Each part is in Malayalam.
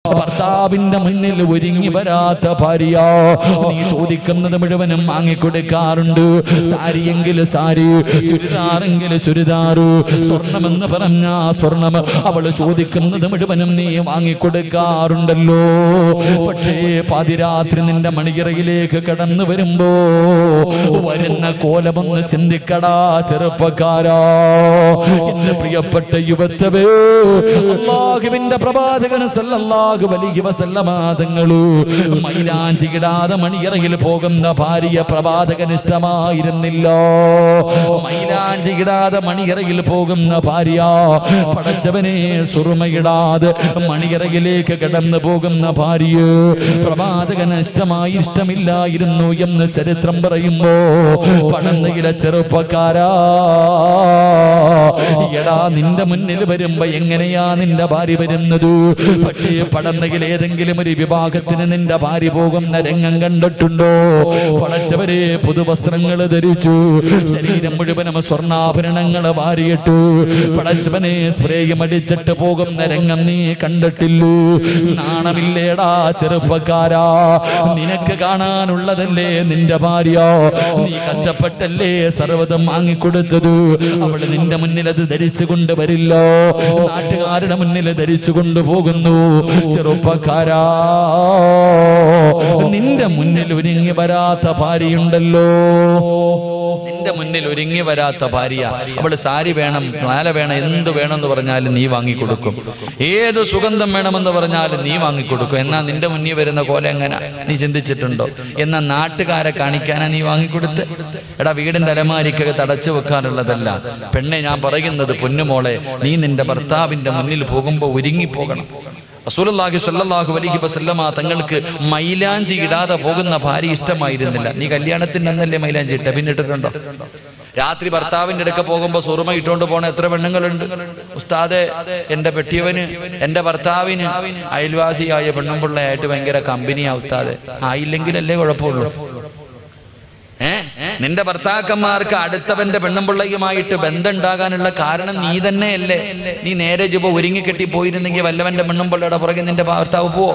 ഭർത്താവിന്റെ മുന്നിൽ ഒരുങ്ങി വരാത്ത ഭാര്യ നീ ചോദിക്കുന്നത് മുഴുവനും വാങ്ങിക്കൊടുക്കാറുണ്ട് സാരിയെങ്കിൽ സാരി ചുരിദാറെങ്കിൽ ചുരിദാറ് സ്വർണമെന്ന് പറഞ്ഞ സ്വർണം അവള് ചോദിക്കുന്നത് മുഴുവനും നീ വാങ്ങിക്കൊടുക്കാറുണ്ടല്ലോ പക്ഷേ പാതിരാത്രി നിന്റെ മണിയറയിലേക്ക് കടന്നു വരുമ്പോ വരുന്ന കോലമൊന്ന് ചിന്തിക്കടാ ചെറുപ്പക്കാരാ എന്റെ പ്രിയപ്പെട്ട യുവത്വേ അള്ളാഹുവിന്റെ പ്രവാചകൻ സല്ലല്ലാഹു അലൈഹി വസല്ലമ തങ്ങള് മൈലാഞ്ചിയിടാതെ മണിയറയിൽ പോകുന്ന ഭാര്യ പ്രവാചകൻ ഇഷ്ടമായിരുന്നില്ല മൈലാഞ്ചിയിടാതെ മണിയറയിൽ പോകുന്ന ഭാര്യ പടച്ചവനെ സുറുമയിടാതെ മണിയറയിലേക്ക് കടന്നു പോകുന്ന ഭാര്യ പ്രവാചകൻ ഇഷ്ടമായി ഇഷ്ടമില്ലായിരുന്നു എന്ന് ചരിത്രം പറയുമ്പോ പടന്നയിലെ ചെറുപ്പക്കാരാ എടാ നിന്റെ മുന്നിൽ വരുമ്പോ എങ്ങനെയാ നിന്റെ ഭാര്യ വരുന്നത് പക്ഷേ പടന്നയിൽ ഏതെങ്കിലും ഒരു വിഭാഗത്തിന് നിന്റെ ഭാര്യ പോകുന്ന രംഗം കണ്ടിട്ടുണ്ടോ പടച്ചവരെ പുതുവസ്ത്രങ്ങൾ ധരിച്ചു ശരീരം മുഴുവനും സ്വർണ്ണാഭരണങ്ങൾ വാരിയിട്ടു പടച്ചവനെ സ്പ്രേയും അടിച്ചിട്ട് പോകുന്ന രംഗം നീ കണ്ടിട്ടില്ലൂ നാണമില്ലേടാ ചെറുപ്പക്കാരാ നിനക്ക് കാണാനുള്ളതല്ലേ നിന്റെ ഭാര്യ നീ കഷ്ടപ്പെട്ടല്ലേ സർവ്വതം വാങ്ങിക്കൊടുത്തത് അവള് നിന്റെ മുന്നിൽ അത് ധരിച്ചു കൊണ്ടുവരില്ല നാട്ടുകാരുടെ മുന്നിൽ ധരിച്ചു കൊണ്ടുപോകുന്നു ചെറുപ്പക്കാരാ നിന്റെ മുന്നിൽ ഒരുങ്ങി വരാത്ത ഭാര്യയുണ്ടല്ലോ നിന്റെ മുന്നിൽ ഒരുങ്ങി വരാത്ത ഭാര്യ അവള് സാരി വേണം മാല വേണം എന്ത് വേണമെന്ന് പറഞ്ഞാലും നീ വാങ്ങിക്കൊടുക്കും ഏത് സുഗന്ധം വേണമെന്ന് പറഞ്ഞാലും നീ വാങ്ങിക്കൊടുക്കും എന്നാ നിന്റെ മുന്നിൽ വരുന്ന കോല എങ്ങനെ നീ ചിന്തിച്ചിട്ടുണ്ടോ എന്നാ നാട്ടുകാരെ കാണിക്കാനാ നീ വാങ്ങിക്കൊടുത്ത് എടാ വീടിന്റെ അലമാരിക്കകത്ത് അടച്ചു വെക്കാനുള്ളതല്ല പെണ്ണെ ഞാൻ പറയുന്നത് പൊന്നുമോളെ നീ നിന്റെ ഭർത്താവിന്റെ മുന്നിൽ പോകുമ്പോ ഒരുങ്ങിപ്പോകണം റസൂലുള്ളാഹി സ്വല്ലല്ലാഹു അലൈഹി വസല്ലമ തങ്ങൾക്ക് മൈലാഞ്ചി ഇടാതെ പോകുന്ന ഭാര്യ ഇഷ്ടമായിരുന്നില്ല നീ കല്യാണത്തിന് അന്നല്ലേ മൈലാഞ്ചി ഇട്ട പിന്നെ ഇട്ടിട്ടുണ്ടോ രാത്രി ഭർത്താവിന്റെ അടുക്ക പോകുമ്പോ സുറുമ ഇട്ടുകൊണ്ട് പോണ എത്ര പെണ്ണുങ്ങളുണ്ട് ഉസ്താദെ എന്റെ പെട്ടിയവന് എന്റെ ഭർത്താവിന് അയൽവാസിയായ പെണ്ണുമ്പിള്ളയായിട്ട് ഭയങ്കര കമ്പനിയാ ഉസ്താദെ ആയില്ലെങ്കിലല്ലേ കുഴപ്പമുള്ളൂ ഏ നിന്റെ ഭർത്താക്കന്മാർക്ക് അടുത്തവന്റെ പെണ്ണുമ്പിള്ളയുമായിട്ട് ബന്ധം ഉണ്ടാകാനുള്ള കാരണം നീ തന്നെയല്ലേ നീ നേരെ ജപ ഒരുങ്ങി കെട്ടി പോയിരുന്നെങ്കിൽ വല്ലവന്റെ പെണ്ണുമ്പിള്ളയുടെ പുറകെ നിന്റെ ഭർത്താവ് പോവോ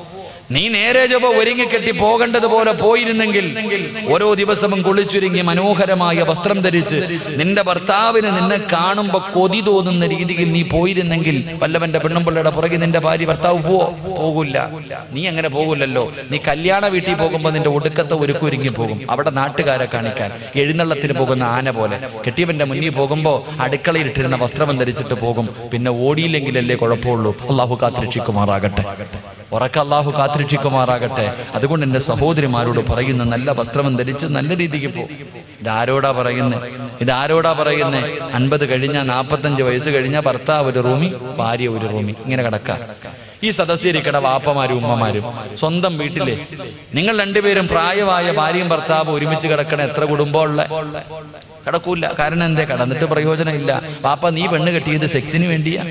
നീ നേരെ ജപ ഒരുങ്ങി കെട്ടി പോകേണ്ടതുപോലെ പോയിരുന്നെങ്കിൽ ഓരോ ദിവസവും കുളിച്ചൊരുങ്ങി മനോഹരമായ വസ്ത്രം ധരിച്ച് നിന്റെ ഭർത്താവിന് നിന്നെ കാണുമ്പോ കൊതി തോന്നുന്ന രീതിയിൽ നീ പോയിരുന്നെങ്കിൽ വല്ലവന്റെ പെണ്ണുമ്പിള്ളയുടെ പുറകെ നിന്റെ ഭാര്യ ഭർത്താവ് പോവോ പോകില്ല നീ അങ്ങനെ പോകില്ലല്ലോ നീ കല്യാണ വീട്ടിൽ പോകുമ്പോൾ നിന്റെ ഒടുക്കത്തെ ഒരുക്കി ഒരുങ്ങി പോകും അവിടെ നാട്ടുകാരെ കാണിക്കാൻ എഴുന്നള്ളത്തിന് പോകുന്ന ആന പോലെ കെട്ടിയവന്റെ മുന്നിൽ പോകുമ്പോ അടുക്കളയിൽ ഇട്ടിരുന്ന വസ്ത്രം ധരിച്ചിട്ട് പോകും പിന്നെ ഓടിയില്ലെങ്കിലല്ലേ കുഴപ്പമുള്ളൂ അള്ളാഹു കാത്തിരക്ഷിക്കുമാറാകട്ടെ ഉറക്ക അള്ളാഹു കാത്തിരക്ഷിക്കുമാറാകട്ടെ അതുകൊണ്ട് എൻ്റെ സഹോദരിമാരോട് പറയുന്ന നല്ല വസ്ത്രം ധരിച്ച് നല്ല രീതിക്ക് പോകും ഇതാരോടാ പറയുന്നത് ഇതാരോടാ പറയുന്നത് അൻപത് കഴിഞ്ഞ നാൽപ്പത്തഞ്ച് വയസ്സ് കഴിഞ്ഞ ഭർത്താവ് ഒരു റൂമി ഭാര്യ ഒരു റൂമി ഇങ്ങനെ കിടക്കാം ഈ സദസ്യരിക്കട വാപ്പമാരും ഉമ്മമാരും സ്വന്തം വീട്ടിലെ നിങ്ങൾ രണ്ടുപേരും പ്രായമായ ഭാര്യയും ഭർത്താവും ഒരുമിച്ച് കിടക്കണ എത്ര കുടുംബമുള്ള കിടക്കൂല കാരണം എന്തേ കടന്നിട്ട് പ്രയോജനമില്ല വാപ്പ നീ പെണ്ണ് കെട്ടിയത് സെക്സിന് വേണ്ടിയാ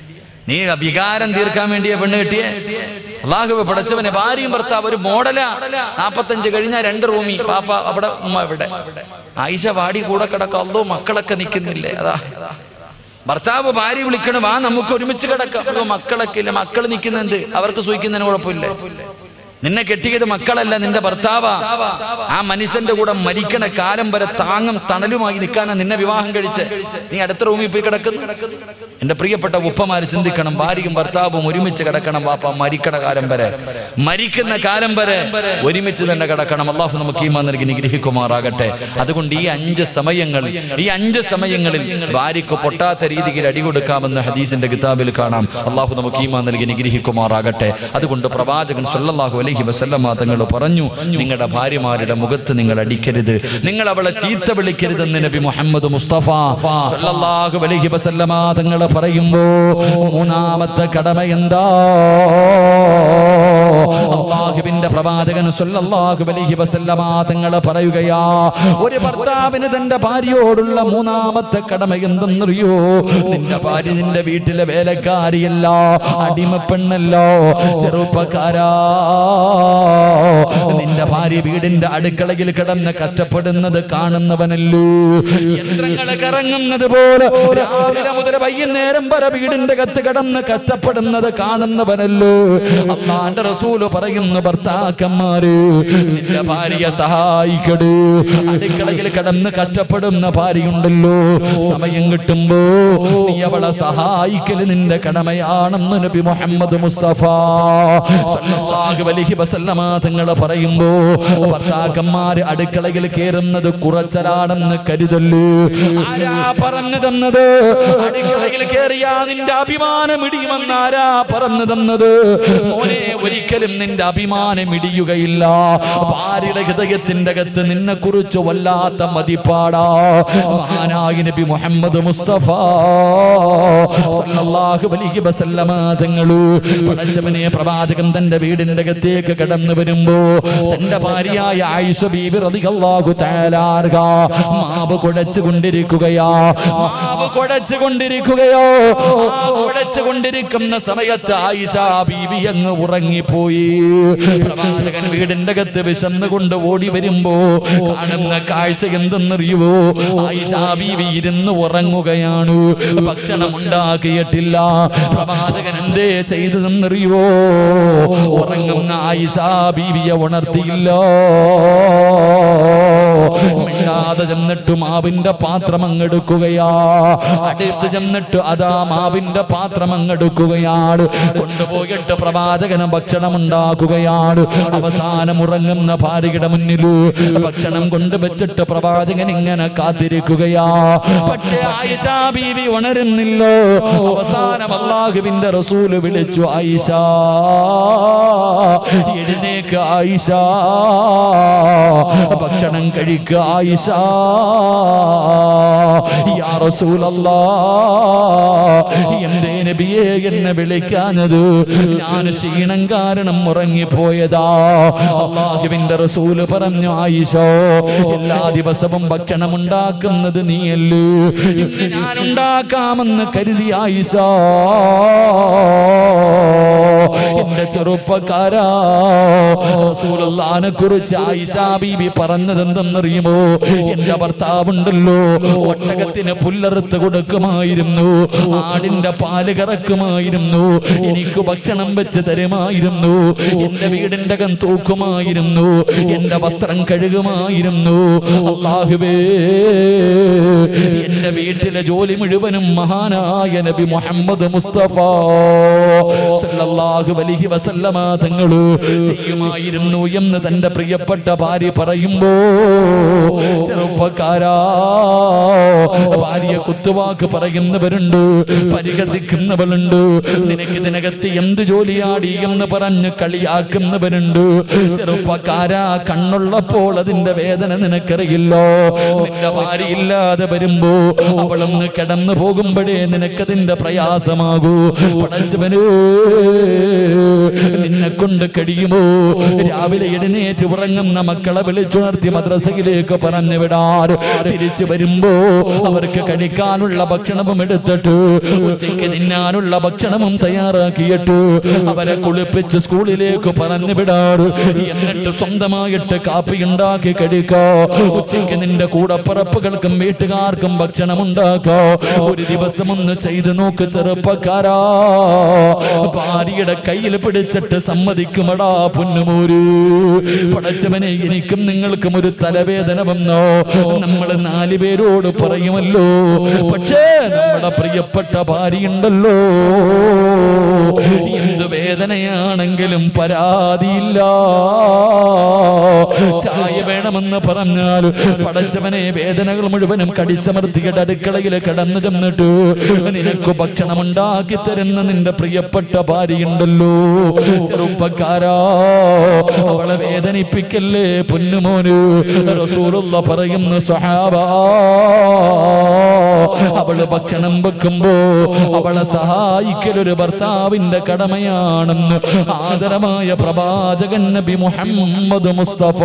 നീ വികാരം തീർക്കാൻ വേണ്ടിയ പെണ്ണ് കെട്ടിയേ അള്ളാഹു പടച്ചവനെ ഭാര്യയും ഭർത്താവ് ഒരു മോഡലാ നാപ്പത്തഞ്ച് കഴിഞ്ഞ രണ്ട് റൂമി പാപ്പ അവിടെ ഉമ്മ ഇവിടെ ആയിഷ വാടി കൂടെ കിടക്കാം അല്ലോ മക്കളൊക്കെ നിൽക്കുന്നില്ലേ അതാ ഭർത്താവ് ഭാര്യ വിളിക്കണം വാ നമുക്ക് ഒരുമിച്ച് കിടക്കാം അയ്യോ, മക്കളൊക്കെ ഇല്ല മക്കൾ നിൽക്കുന്നുണ്ട് അവർക്ക് സൂഹിക്കുന്നതിന് കുഴപ്പമില്ല നിന്നെ കെട്ടിയത് മക്കളല്ല നിന്റെ ഭർത്താവാ ആ മനുഷ്യന്റെ കൂടെ മരിക്കണ കാലം വരെ താങ്ങും തണലുമായി നിൽക്കാനാ നിന്നെ വിവാഹം കഴിച്ച് നീ അടുത്ത റൂമിൽ പോയി കിടക്കുന്നു എന്റെ പ്രിയപ്പെട്ട ഉപ്പമാര് ചിന്തിക്കണം ഭാര്യയും ഭർത്താവും ഒരുമിച്ച് കിടക്കണം വാപ്പ മരിക്കണ കാലം വരെ മരിക്കുന്ന കാലം വരെ ഒരുമിച്ച് തന്നെ കിടക്കണം അള്ളാഹു നമുക്ക് ഈ നൽകി നിഗ്രഹിക്കുമാറാകട്ടെ അതുകൊണ്ട് ഈ അഞ്ച് സമയങ്ങൾ ഈ അഞ്ച് സമയങ്ങളിൽ ഭാര്യയ്ക്ക് പൊട്ടാത്ത രീതിയിൽ അടികൊടുക്കാമെന്ന് ഹദീസിന്റെ കിതാബിൽ കാണാം അള്ളാഹു നമുക്ക് ഈ നൽകി നിഗ്രഹിക്കുമാറാകട്ടെ അതുകൊണ്ട് പ്രവാചകൻ സല്ലല്ലാഹു അലൈഹി വസല്ലമ തങ്ങൾ പറഞ്ഞു നിങ്ങളുടെ ഭാര്യമാരുടെ മുഖത്ത് നിങ്ങൾ അടിക്കരുത് നിങ്ങൾ അവളെ ചീത്ത വിളിക്കരുതെന്ന് നബി മുഹമ്മദ് മുസ്തഫ സല്ലല്ലാഹു അലൈഹി വസല്ലമ തങ്ങൾ പറയുമ്പോ മൂന്നാമത്തെ കടമ എന്താ അള്ളാഹുവിന്റെ നിന്റെ പ്രവാചകൻ സല്ലല്ലാഹു അലൈഹി വസല്ലമ തങ്ങൾ പറയുകയാ ഒരു ഭർത്താവിന് തന്റെ ഭാര്യയോടുള്ള മൂന്നാമത്തെ കടമ എന്തെന്നറിയോ നിന്റെ ഭാര്യ നിന്റെ വീട്ടിലെ വേലക്കാരിയല്ല അടിമ പെണ്ണല്ലോ ചെറുപ്പക്കാരാ നിന്റെ ഭാര്യ വീടിന്റെ അടുക്കളയിൽ കിടന്ന് കഷ്ടപ്പെടുന്നത് കാണുന്നവനല്ലോ യന്ത്രങ്ങൾ കറങ്ങുന്നത് പോലെ രാവിലെ മുതൽ വൈകുന്നേരം വരെ വീടിന്റെ കത്ത് കിടന്ന് കഷ്ടപ്പെടുന്നത് കാണുന്നവനല്ലോ അള്ളാന്റെ റസൂല് പറയുന്നു ഭർത്താക്കന്മാര് നിന്റെ ഭാര്യയെ സഹായിക്കട് അടുക്കളയിൽ കിടന്ന് കഷ്ടപ്പെടുന്ന ഭാര്യയുണ്ടല്ലോ സമയം കിട്ടുമ്പോ നീ അവളെ സഹായിക്കല് നിന്റെ കടമയാണെന്ന് നബി മുഹമ്മദ് മുസ്തഫ സല്ലല്ലാഹു അലൈഹി വസല്ലമ തങ്ങൾ പറയുമ്പോ ഭർത്താക്കന്മാര് അടുക്കളയിൽ കയറുന്നത് കുറച്ചലാണെന്ന് കരുതല്ലേ ആരാ പറഞ്ഞു തന്നത് അടുക്കളയിൽ കയറിയാ നിന്റെ അഭിമാനം ഇടിയുമെന്ന് ആരാ പറഞ്ഞു തന്നത് മോനെ ഒരിക്കലും നിന്റെ അഭിമാനം ഇടിയുകയില്ല ഭാര്യയുടെ ഹൃദയത്തിന്റെ അകത്ത് നിന്നെ കുറിച്ച് വല്ലാത്ത മതിപ്പാടാ മഹാനായ നബി മുഹമ്മദ് മുസ്തഫ സല്ലല്ലാഹു അലൈഹി വസല്ലമ തങ്ങളു പടച്ചവനെ പ്രവാചകൻ തന്റെ വീടിന്റെ അകത്തേക്ക് കടന്നു വരുമ്പോ തന്റെ ഭാര്യയായ ആയിഷ ബീബി റളിയല്ലാഹു തആല അൻഹ മാവ് കുഴച്ചു കൊണ്ടിരിക്കുകയാ മാവ് കുഴച്ചു കൊണ്ടിരിക്കുകയോ മാവ് കുഴച്ചു കൊണ്ടിരിക്കുന്ന സമയത്ത് ആയിഷ ബീബി അങ്ങ് ഉറങ്ങിപ്പോയി പ്രവാചകൻ വീടിന്റെ അകത്ത് വിശന്നുകൊണ്ട് ഓടി വരുമ്പോ കാണുന്ന കാഴ്ച എന്തെന്നറിയുവോ ആയിഷ ബീവി ഇരുന്ന് ഉറങ്ങുകയാണ് ഭക്ഷണം ഉണ്ടാക്കിയിട്ടില്ല പ്രവാചകൻ എന്തേ ചെയ്തതെന്നറിയുവോ ഉറങ്ങുന്ന ആയിഷ ബീവിയെ ഉണർത്തിയില്ല മിണ്ടാതെ ചെന്നിട്ട് മാവിന്റെ പാത്രം അങ്ങെടുക്കുകയാ അടുത്ത് ചെന്നിട്ട് അതാ മാവിന്റെ പാത്രം അങ്ങെടുക്കുകയാണ് കൊണ്ടുപോയിട്ട് പ്രവാചകന് ഭക്ഷണം ഉണ്ടാക്കുകയാണ് അവസാനം ഉറങ്ങുന്ന ഭാര്യയുടെ മുന്നിൽ ഭക്ഷണം കൊണ്ടുവച്ചിട്ട് പ്രവാചകൻ ഇങ്ങനെ കാത്തിരിക്കുകയാ പക്ഷേ ആയിഷ ബീവി ഉണരുന്നില്ല അവസാനം അള്ളാഹുവിന്റെ റസൂല് വിളിച്ചു ആയിഷ എഴുന്നേക്ക് ആയിഷ ഭക്ഷണം കഴിക്കുക ആയിഷ യാ റസൂലല്ലാ എന്തേ നബിയെ എന്നെ വിളിക്കാഞ്ഞത് ഞാൻ ക്ഷീണം കാരണം ഉറങ്ങിപ്പോയതാ അള്ളാഹുവിന്റെ റസൂല് പറഞ്ഞു ആയിഷോ എല്ലാ ദിവസവും ഭക്ഷണം ഉണ്ടാക്കുന്നത് നീയല്ലേ ഇന്ന് ഞാൻ ഉണ്ടാക്കാമെന്ന് കരുതി ആയിഷ എന്റെ ചെറുപ്പക്കാരാ റസൂലുള്ളാഹിനെ കുറിച്ച് ആയിഷ ബീബി പറഞ്ഞത് എന്തെന്നറിയുമോ എന്റെ ഭർത്താവുണ്ടല്ലോ ഒട്ടകത്തിന് പുല്ലറുത്ത് കൊടുക്കുമായിരുന്നു ആടിന്റെ പാല് കറക്കുമായിരുന്നു എനിക്ക് ഭക്ഷണം വെച്ച് തരുമായിരുന്നു എന്റെ വീടിന്റെ അകം തൂക്കുമായിരുന്നു എന്റെ വസ്ത്രം കഴുകുമായിരുന്നു അള്ളാഹുവേ എന്റെ വീട്ടിലെ ജോലി മുഴുവനും മഹാനായ നബി മുഹമ്മദ് മുസ്തഫ സല്ലല്ലാഹു അലൈഹി വസല്ലമ തങ്ങള് ചെയ്യുമായിരുന്നു എന്ന് തന്റെ പ്രിയപ്പെട്ട ഭാര്യ പറയുമ്പോ ചെറുപ്പക്കാരാ ഭാര്യ കുത്തുവാക്ക് പറയുന്നവരുണ്ട് പരിഹസിക്കുന്നവരുണ്ട് നിനക്ക് ഇതിനകത്ത് എന്ത് ജോലിയാടി എന്ന് പറഞ്ഞ് കളിയാക്കുന്നവരുണ്ട് ചെറുപ്പക്കാരാ കണ്ണുള്ളപ്പോൾ അതിന്റെ വേദന നിനക്കറിയില്ലോ നിന്റെ ഭാര്യ ഇല്ലാതെ വരുമ്പോ അവളൊന്ന് കിടന്നു പോകുമ്പോഴേ നിനക്കതിന്റെ പ്രയാസമാകൂ പടച്ചവന് നിന്നെ കൊണ്ട് കഴിയുമോ രാവിലെ എഴുന്നേറ്റ് ഉറങ്ങുന്ന മക്കളെ വിളിച്ചുണർത്തി മദ്രസയിലേക്ക് പറഞ്ഞു വിടാറ് തിരിച്ചു വരുമ്പോ അവർക്ക് കഴിക്കാനുള്ള ഭക്ഷണവും എടുത്തിട്ട് ഉച്ചയ്ക്ക് തിന്നാനുള്ള ഭക്ഷണവും തയ്യാറാക്കിയിട്ട് അവരെ കുളിപ്പിച്ച് സ്കൂളിലേക്ക് പറഞ്ഞു വിടാറ് എന്നിട്ട് സ്വന്തമായിട്ട് കാപ്പി ഉണ്ടാക്കി കഴിക്കോ ഉച്ചയ്ക്ക് നിന്റെ കൂടപ്പറപ്പുകൾക്കും വീട്ടുകാർക്കും ഭക്ഷണം ഉണ്ടാക്കോ ഒരു ദിവസം ഒന്ന് ചെയ്തു നോക്ക് ചെറുപ്പക്കാരാ ഭാര്യയുടെ കയ്യിൽ പിടിച്ചിട്ട് സമ്മതിക്കുമടാ പൊന്നുമൂര് പടച്ചവനെ എനിക്കും നിങ്ങൾക്കും ഒരു തലവേദന വന്നോ നമ്മൾ നാല് പേരോട് പറയുമല്ലോ പക്ഷേ നമ്മുടെ പ്രിയപ്പെട്ട ഭാര്യയുണ്ടല്ലോ എന്ത് വേദനയാണെങ്കിലും പരാതിയില്ല ചായ വേണമെന്ന് പറഞ്ഞാൽ പടച്ചവനെ വേദനകൾ മുഴുവനും കടിച്ചമർത്തിയിട്ട് അടുക്കളയിൽ കിടന്നു ചെന്നിട്ട് നിനക്ക് ഭക്ഷണം ഉണ്ടാക്കി തരുന്ന നിന്റെ പ്രിയപ്പെട്ട ഭാര്യയുണ്ടല്ലോ ചെറുപ്പക്കാരാ അവളെ വേദനിപ്പിക്കല്ലേ പൊന്നുമോന് റസൂലുള്ള പറയുന്ന സ്വഹാബ അവള് ഭക്ഷണം വെക്കുമ്പോ അവളെ സഹായിക്കൽ ഒരു ഭർത്താവിന്റെ കടമയാണെന്ന് ആദരമായ പ്രവാചകൻ നബി മുഹമ്മദ് മുസ്തഫ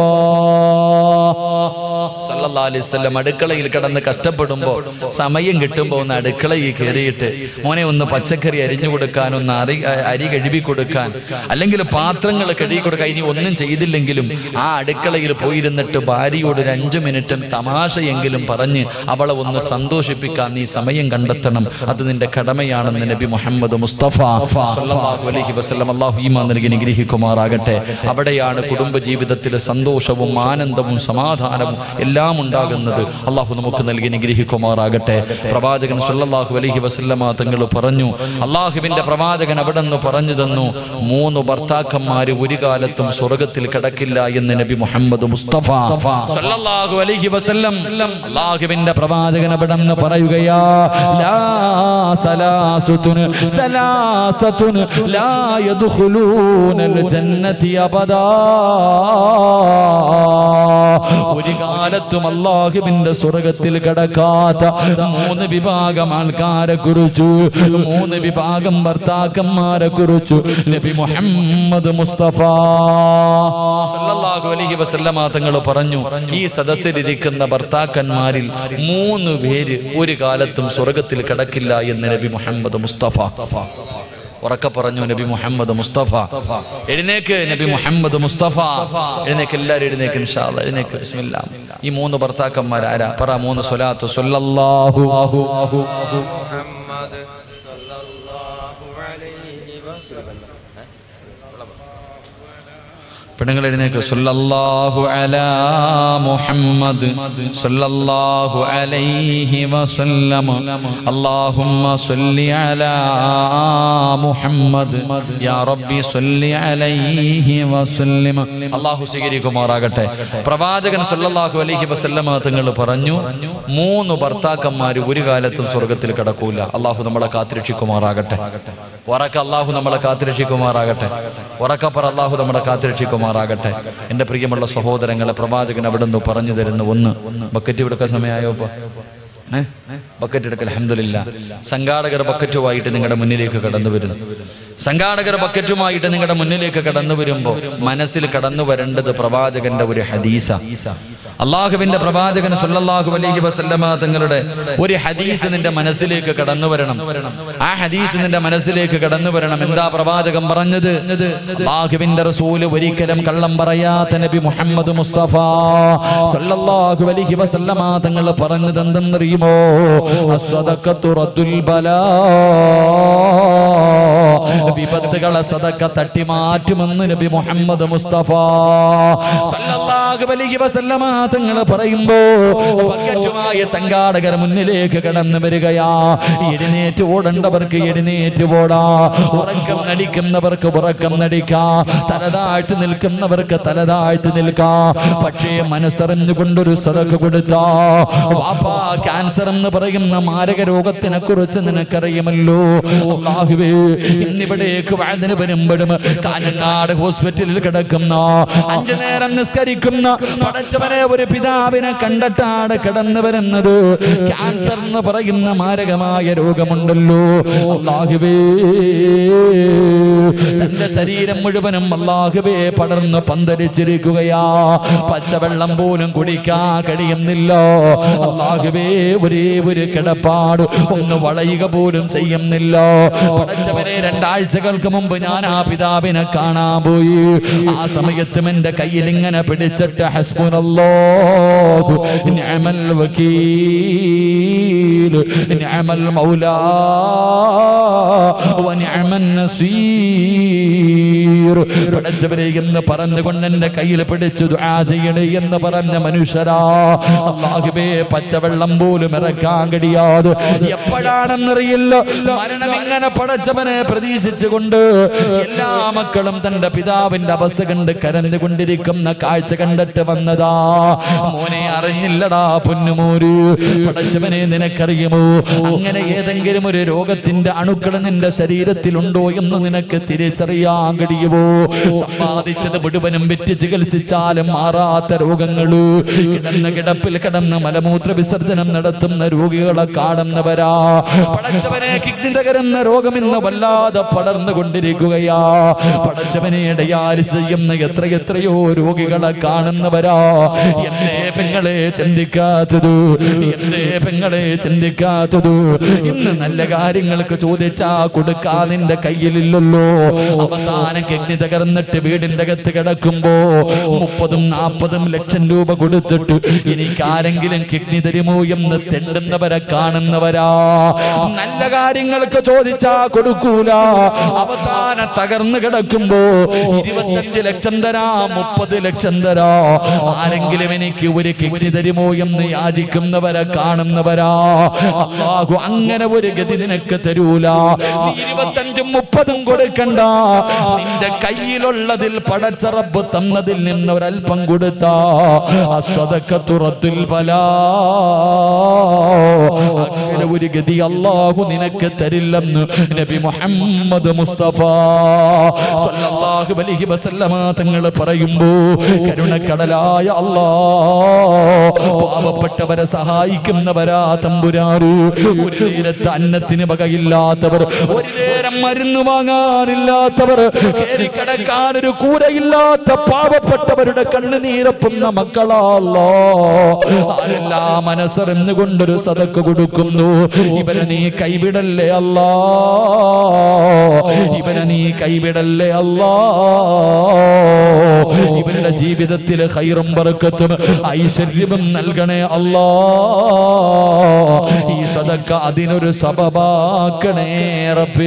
സല്ലല്ലാഹു അലൈഹി വസല്ലം അടുക്കളയിൽ കിടന്ന് കഷ്ടപ്പെടുമ്പോ സമയം കിട്ടുമ്പോ ഒന്ന് അടുക്കളയിൽ കയറിയിട്ട് മോനെ ഒന്ന് പച്ചക്കറി അരിഞ്ഞു കൊടുക്കാൻ ഒന്ന് അരി അരി കഴുകി കൊടുക്കാൻ അല്ലെങ്കിൽ പാത്രങ്ങൾ കഴുകി കൊടുക്കാൻ ഇനി ഒന്നും ചെയ്തില്ലെങ്കിലും ആ അടുക്കളയിൽ പോയിരുന്നിട്ട് ഭാര്യയോട് ഒരു അഞ്ചു മിനിറ്റും തമാശയെങ്കിലും പറഞ്ഞ് അവളെ ഒന്ന് സന്തോഷിപ്പിക്കാൻ നീ സമയം കണ്ടെത്തണം അത് നിന്റെ കടമയാണെന്ന് നബി മുഹമ്മദ് മുസ്തഫ സല്ലല്ലാഹു അലൈഹി വസല്ലം അല്ലാഹു ഈമാൻ നൽകി നിഗ്രഹിക്കുമാറാകട്ടെ അവിടെയാണ് കുടുംബ ജീവിതത്തിലെ സന്തോഷവും ആനന്ദവും സമാധാനവും എല്ലാം ഉണ്ടാകുന്നത് അള്ളാഹു നമുക്ക് നൽകി നിഗ്രഹിക്കുമാറാകട്ടെ പ്രവാചകൻ സല്ലല്ലാഹു അലൈഹി വസല്ലമ തങ്ങൾ പറഞ്ഞു അള്ളാഹുവിന്റെ പ്രവാചകൻ അവിടെ നിന്ന് പറഞ്ഞു തന്നു മൂന്ന് ഭർത്താക്കന്മാര് ഒരു കാലത്തും സ്വർഗത്തിൽ കിടക്കില്ല എന്ന് നബി മുഹമ്മദ് മുസ്തഫ സല്ലല്ലാഹു അലൈഹി വസല്ലം അള്ളാഹുവിന്റെ പ്രവാചകൻ അവിടെ നിന്ന് പറയുകയാ ലാ സലാസുതുൻ സലാസതുൻ ലാ യദ്ഖുലൂനൽ ജന്നതി അബദാ ഒരു കാലത്തും അള്ളാഹുവിന്റെ സ്വർഗത്തിൽ കിടക്കാത്ത മൂന്ന് വിഭാഗം ആൾക്കാരെ കുറിച്ചു മൂന്ന് വിഭാഗം ഭർത്താക്കന്മാരെ കുറിച്ചു നബി മുഹമ്മദ് മുസ്തഫ സല്ലല്ലാഹു അലൈഹി വസല്ലമ തങ്ങൾ പറഞ്ഞു ഈ സദസ്സിലിരിക്കുന്ന ഭർത്താക്കന്മാരിൽ മൂന്ന് പേര് ഒരു കാലത്തും സ്വർഗത്തിൽ കിടക്കില്ല എന്ന് നബി മുഹമ്മദ് മുസ്തഫ ഉറക്കെ പറഞ്ഞു നബി മുഹമ്മദ് മുസ്തഫ എഴുന്നേക്ക് നബി മുഹമ്മദ് മുസ്തഫ എഴുന്നേക്ക് എല്ലാവരും എഴുന്നേക്ക് ഇൻഷാ അല്ലാ. എഴുന്നേക്ക് ബിസ്മില്ലാ ഈ മൂന്ന് ഭർത്താക്കന്മാർ ആരാ പറ മൂന്ന് സ്വലാത്ത് സ്വല്ലല്ലാഹു മുഹമ്മദ് സല്ലല്ലാഹു അലൈഹി വസല്ലം പെണ്ണുങ്ങൾ എഴുന്നേക്ക് സല്ലല്ലാഹു അലാ മുഹമ്മദ് സല്ലല്ലാഹു അലൈഹി വസല്ലം അല്ലാഹുമ്മ സല്ലി അലാ മുഹമ്മദ് യാ റബ്ബി സല്ലി അലൈഹി വസല്ലം അല്ലാഹു സ്വീകരിക്കുമാറാകട്ടെ പ്രവാചകൻ സല്ലല്ലാഹു അലൈഹി വസല്ലമ തങ്ങൾ പറഞ്ഞു മൂന്ന് ഭർത്താക്കന്മാർ ഒരു കാലത്തും സ്വർഗത്തിൽ കിടക്കൂല അള്ളാഹു നമ്മളെ കാത്തിരക്ഷിക്കുമാറാകട്ടെ ഉറക്ക അള്ളാഹു നമ്മളെ കാത്തിരക്ഷിക്കുമാറാകട്ടെ ഉറക്കപ്പറ അള്ളാഹു നമ്മളെ കാത്തിരക്ഷിക്കുമാറാകട്ടെ എൻ്റെ പ്രിയമുള്ള സഹോദരങ്ങളെ പ്രവാചകൻ അവിടെ നിന്ന് പറഞ്ഞു തരുന്ന ഒന്ന് ബക്കറ്റ് എടുക്കാൻ സമയമായോ ഇപ്പൊ ഏ? ബക്കറ്റ് എടുക്കൽ അഹമ്മദില്ല സംഘാടകർ ബക്കറ്റുമായിട്ട് നിങ്ങളുടെ മുന്നിലേക്ക് കടന്നു വരുന്നു സംഘാടകർ ബക്കറ്റുമായിട്ട് നിങ്ങളുടെ മുന്നിലേക്ക് കടന്നു വരുമ്പോൾ മനസ്സിൽ കടന്നു വരേണ്ടത് പ്രവാചകന്റെ ഒരു ഹദീസ അള്ളാഹുവിന്റെ പ്രവാചകൻ സല്ലല്ലാഹു അലൈഹി വസല്ലമ തങ്ങളുടെ ഒരു ഹദീസ് നിന്റെ മനസ്സിലേക്ക് കടന്നു വരണം ആ ഹദീസ് നിന്റെ മനസ്സിലേക്ക് കടന്നു വരണം എന്താ പ്രവാചകൻ പറഞ്ഞത് അള്ളാഹുവിന്റെ റസൂല് ഒരിക്കലും കള്ളം പറയാത്ത നബി മുഹമ്മദ് മുസ്തഫ സല്ലല്ലാഹു അലൈഹി വസല്ലമ തങ്ങൾ പറഞ്ഞത് എന്തെന്നറിയുമോ അസ്സദഖത്തു റദ്ദുൽ ബലാ വിപത്തുകളെ സദക്ക തട്ടി മാറ്റുമെന്ന് നബി മുഹമ്മദ് മുസ്തഫ സല്ലല്ലാഹു അലൈഹി വസല്ലമ തങ്ങൾ പറയുമ്പോ ബക്കറ്റുമായ സംഘാടകർ മുന്നിലേക്ക് കടന്നു വരികയാ എഴുന്നേറ്റ് ഓടേണ്ടവർക്ക് എഴുന്നേറ്റ് ഓടാ ഉറക്കം നടിക്കുന്നവർക്ക് ഉറക്കം നടിക്കാ തലതാഴ്ത്തി നിൽക്കുന്നവർക്ക് തലതാഴ്ത്തി നിൽക്കാ പക്ഷേ മനസ്സറിഞ്ഞുകൊണ്ടൊരു സദക്ക കൊടുത്താ വാപ്പാ ക്യാൻസർ എന്ന് പറയുന്ന മാരക രോഗത്തിനെ കുറിച്ച് നിനക്കറിയുമല്ലോ അല്ലാഹുവേ ഇന്നിവിടേക്ക് വാഴ്ന്നിന് വരുമ്പോഴും കാഞ്ഞങ്ങാട് ഹോസ്പിറ്റലിൽ കിടക്കുന്ന അഞ്ചു നേരം നിസ്കരിക്കുന്ന പടച്ചവനെ ഒരു പിതാവിനെ കണ്ടിട്ടാണ് കിടന്നു വരുന്നത് ക്യാൻസർ എന്ന് പറയുന്ന മാരകമായ രോഗമുണ്ടല്ലോ അല്ലാഹുവേ തന്റെ ശരീരം മുഴുവനും അല്ലാഹുവേ പടർന്ന് പന്തരിച്ചിരിക്കുകയാ പച്ചവെള്ളം പോലും കുടിക്കാൻ കഴിയുന്നില്ല അല്ലാഹുവേ ഒരേ ഒരു കിടപ്പാട് ഒന്ന് വളയുക പോലും ചെയ്യുന്നില്ല പടച്ചവനെ രണ്ടാഴ്ചകൾക്ക് മുമ്പ് ഞാൻ ആ പിതാവിനെ കാണാൻ പോയി ആ സമയത്തും എന്റെ കയ്യിൽ ഇങ്ങനെ പിടിച്ചിട്ട് ഹസ്ബുനല്ലാഹു നിഅമൽ വകീൽ നിഅമൽ മൗലാ വനിഅമൻ നസീർ പടച്ചവരെ എന്ന് പറഞ്ഞുകൊണ്ട് എന്റെ കയ്യിൽ പിടിച്ചു ദുആ ചെയ്യണേ എന്ന് പറഞ്ഞ മനുഷ്യരാ അല്ലാഹുവേ പച്ചവെള്ളം പോലും ഇറക്കാൻ കഴിയാതെ എപ്പോഴാണെന്നറിയില്ല മരണം ഇങ്ങനെ പടച്ചവനെ പ്രതീക്ഷിച്ചുകൊണ്ട് എല്ലാ മക്കളും തന്റെ പിതാവിന്റെ അവസ്ഥ കണ്ട് കരഞ്ഞുകൊണ്ടിരിക്കുന്ന കാഴ്ച കണ്ടിട്ട് വന്നതാ മോനെ അറിഞ്ഞില്ലടാ പൊന്നുമോര് പടച്ചവനെ നിനക്കറിയുമോ അങ്ങനെ ഏതെങ്കിലും ഒരു രോഗത്തിന്റെ അണുക്കൾ നിന്റെ ശരീരത്തിലുണ്ടോ എന്ന് നിനക്ക് തിരിച്ചറിയാൻ കഴിയുമോ അറിയുവോ സമ്പാദിച്ചത് മുഴുവനും വിറ്റ് ചികിത്സിച്ചാലും മാറാത്ത രോഗങ്ങള് കിടന്ന കിടപ്പിൽ കിടന്ന് മലമൂത്ര വിസർജനം നടത്തുന്ന രോഗികളെ കാണുന്നവരാ പടച്ചവനെ കിഡ്നി തകരുന്ന രോഗം ഇന്ന് വല്ലാതെ പടർന്നുകൊണ്ടിരിക്കുകയാ പടച്ചവനെ ഡയാലിസ് ചെയ്യുന്ന എത്ര എത്രയോ രോഗികളെ കാണുന്നവരാ എന്തേ പെങ്ങളെ ചിന്തിക്കാത്തത് എന്തേ പെങ്ങളെ ചിന്തിക്കാത്തത് ഇന്ന് നല്ല കാര്യങ്ങൾക്ക് ചോദിച്ചാ കൊടുക്കാ നിന്റെ കയ്യിലില്ലല്ലോ അവസാനം കിഡ്നി തകർന്നിട്ട് വീടിന്റെ അകത്ത് കിടക്കുമ്പോ മുപ്പതും നാൽപ്പതും ലക്ഷം രൂപ കൊടുത്തിട്ട് എനിക്ക് ആരെങ്കിലും കിഡ്നി തരുമോ എന്ന് തെണ്ടുന്നവരെ കാണുന്നവരാ നല്ല കാര്യങ്ങൾക്ക് ചോദിച്ചാ കൊടുക്കൂല അവസാനം തകർന്നു കിടക്കുമ്പോ ഇരുപത്തഞ്ച് ലക്ഷം തരാ മുപ്പത് ലക്ഷം തരാ ആരെങ്കിലും എനിക്ക് ഒരു കിഡ്നി തരുമോ എന്ന് യാചിക്കുന്നവരെ കാണുന്നവരാ അള്ളാഹു അങ്ങനെ ഒരു ഗതി നിനക്ക് തരൂല നീ ഇരുപത്തഞ്ചും മുപ്പതും കൊടുക്കണ്ട നിന്റെ കയ്യിലുള്ളതിൽ പടച്ചറബ് തന്നതിൽ നിന്ന് ഒരല്പം കൊടുത്ത അസ്വതക്കത്തുറത്തിൽ പല അങ്ങനെ ഒരു ഗതി അള്ളാഹു നിനക്ക് തരില്ലെന്ന് നബി മുഹമ്മദ് മുസ്തഫ സല്ലല്ലാഹു അലൈഹി വസല്ലമ തങ്ങൾ പറയുമ്പോ കരുണക്കടലായ അല്ലാ പാവപ്പെട്ടവരെ സഹായിക്കുന്നവരാ തമ്പുരാറു ഒരു നേരത്തെ അന്നത്തിന് വകയില്ലാത്തവർ ഒരു നേരം മരുന്ന് വാങ്ങാനില്ലാത്തവർ കേറി കിടക്കാൻ ഒരു കൂരയില്ലാത്ത പാവപ്പെട്ടവരുടെ കണ്ണുനീരപ്പുന്ന മക്കളാല്ലോ ആരെല്ലാം മനസ്സറിഞ്ഞു കൊണ്ടൊരു സതക്ക് കൊടുക്കുന്നു ഇവനെ നീ കൈവിടല്ലേ അല്ലാ ഇവനെ നീ കൈവിടല്ലേ അല്ലാ ഇവരുടെ ജീവിതത്തിൽ ഹൈറും ബർക്കത്തും ഐശ്വര്യവും നൽകണേ അല്ലാ ഈ സദക്ക അതിനൊരു സബബാക്കണേ റബ്ബേ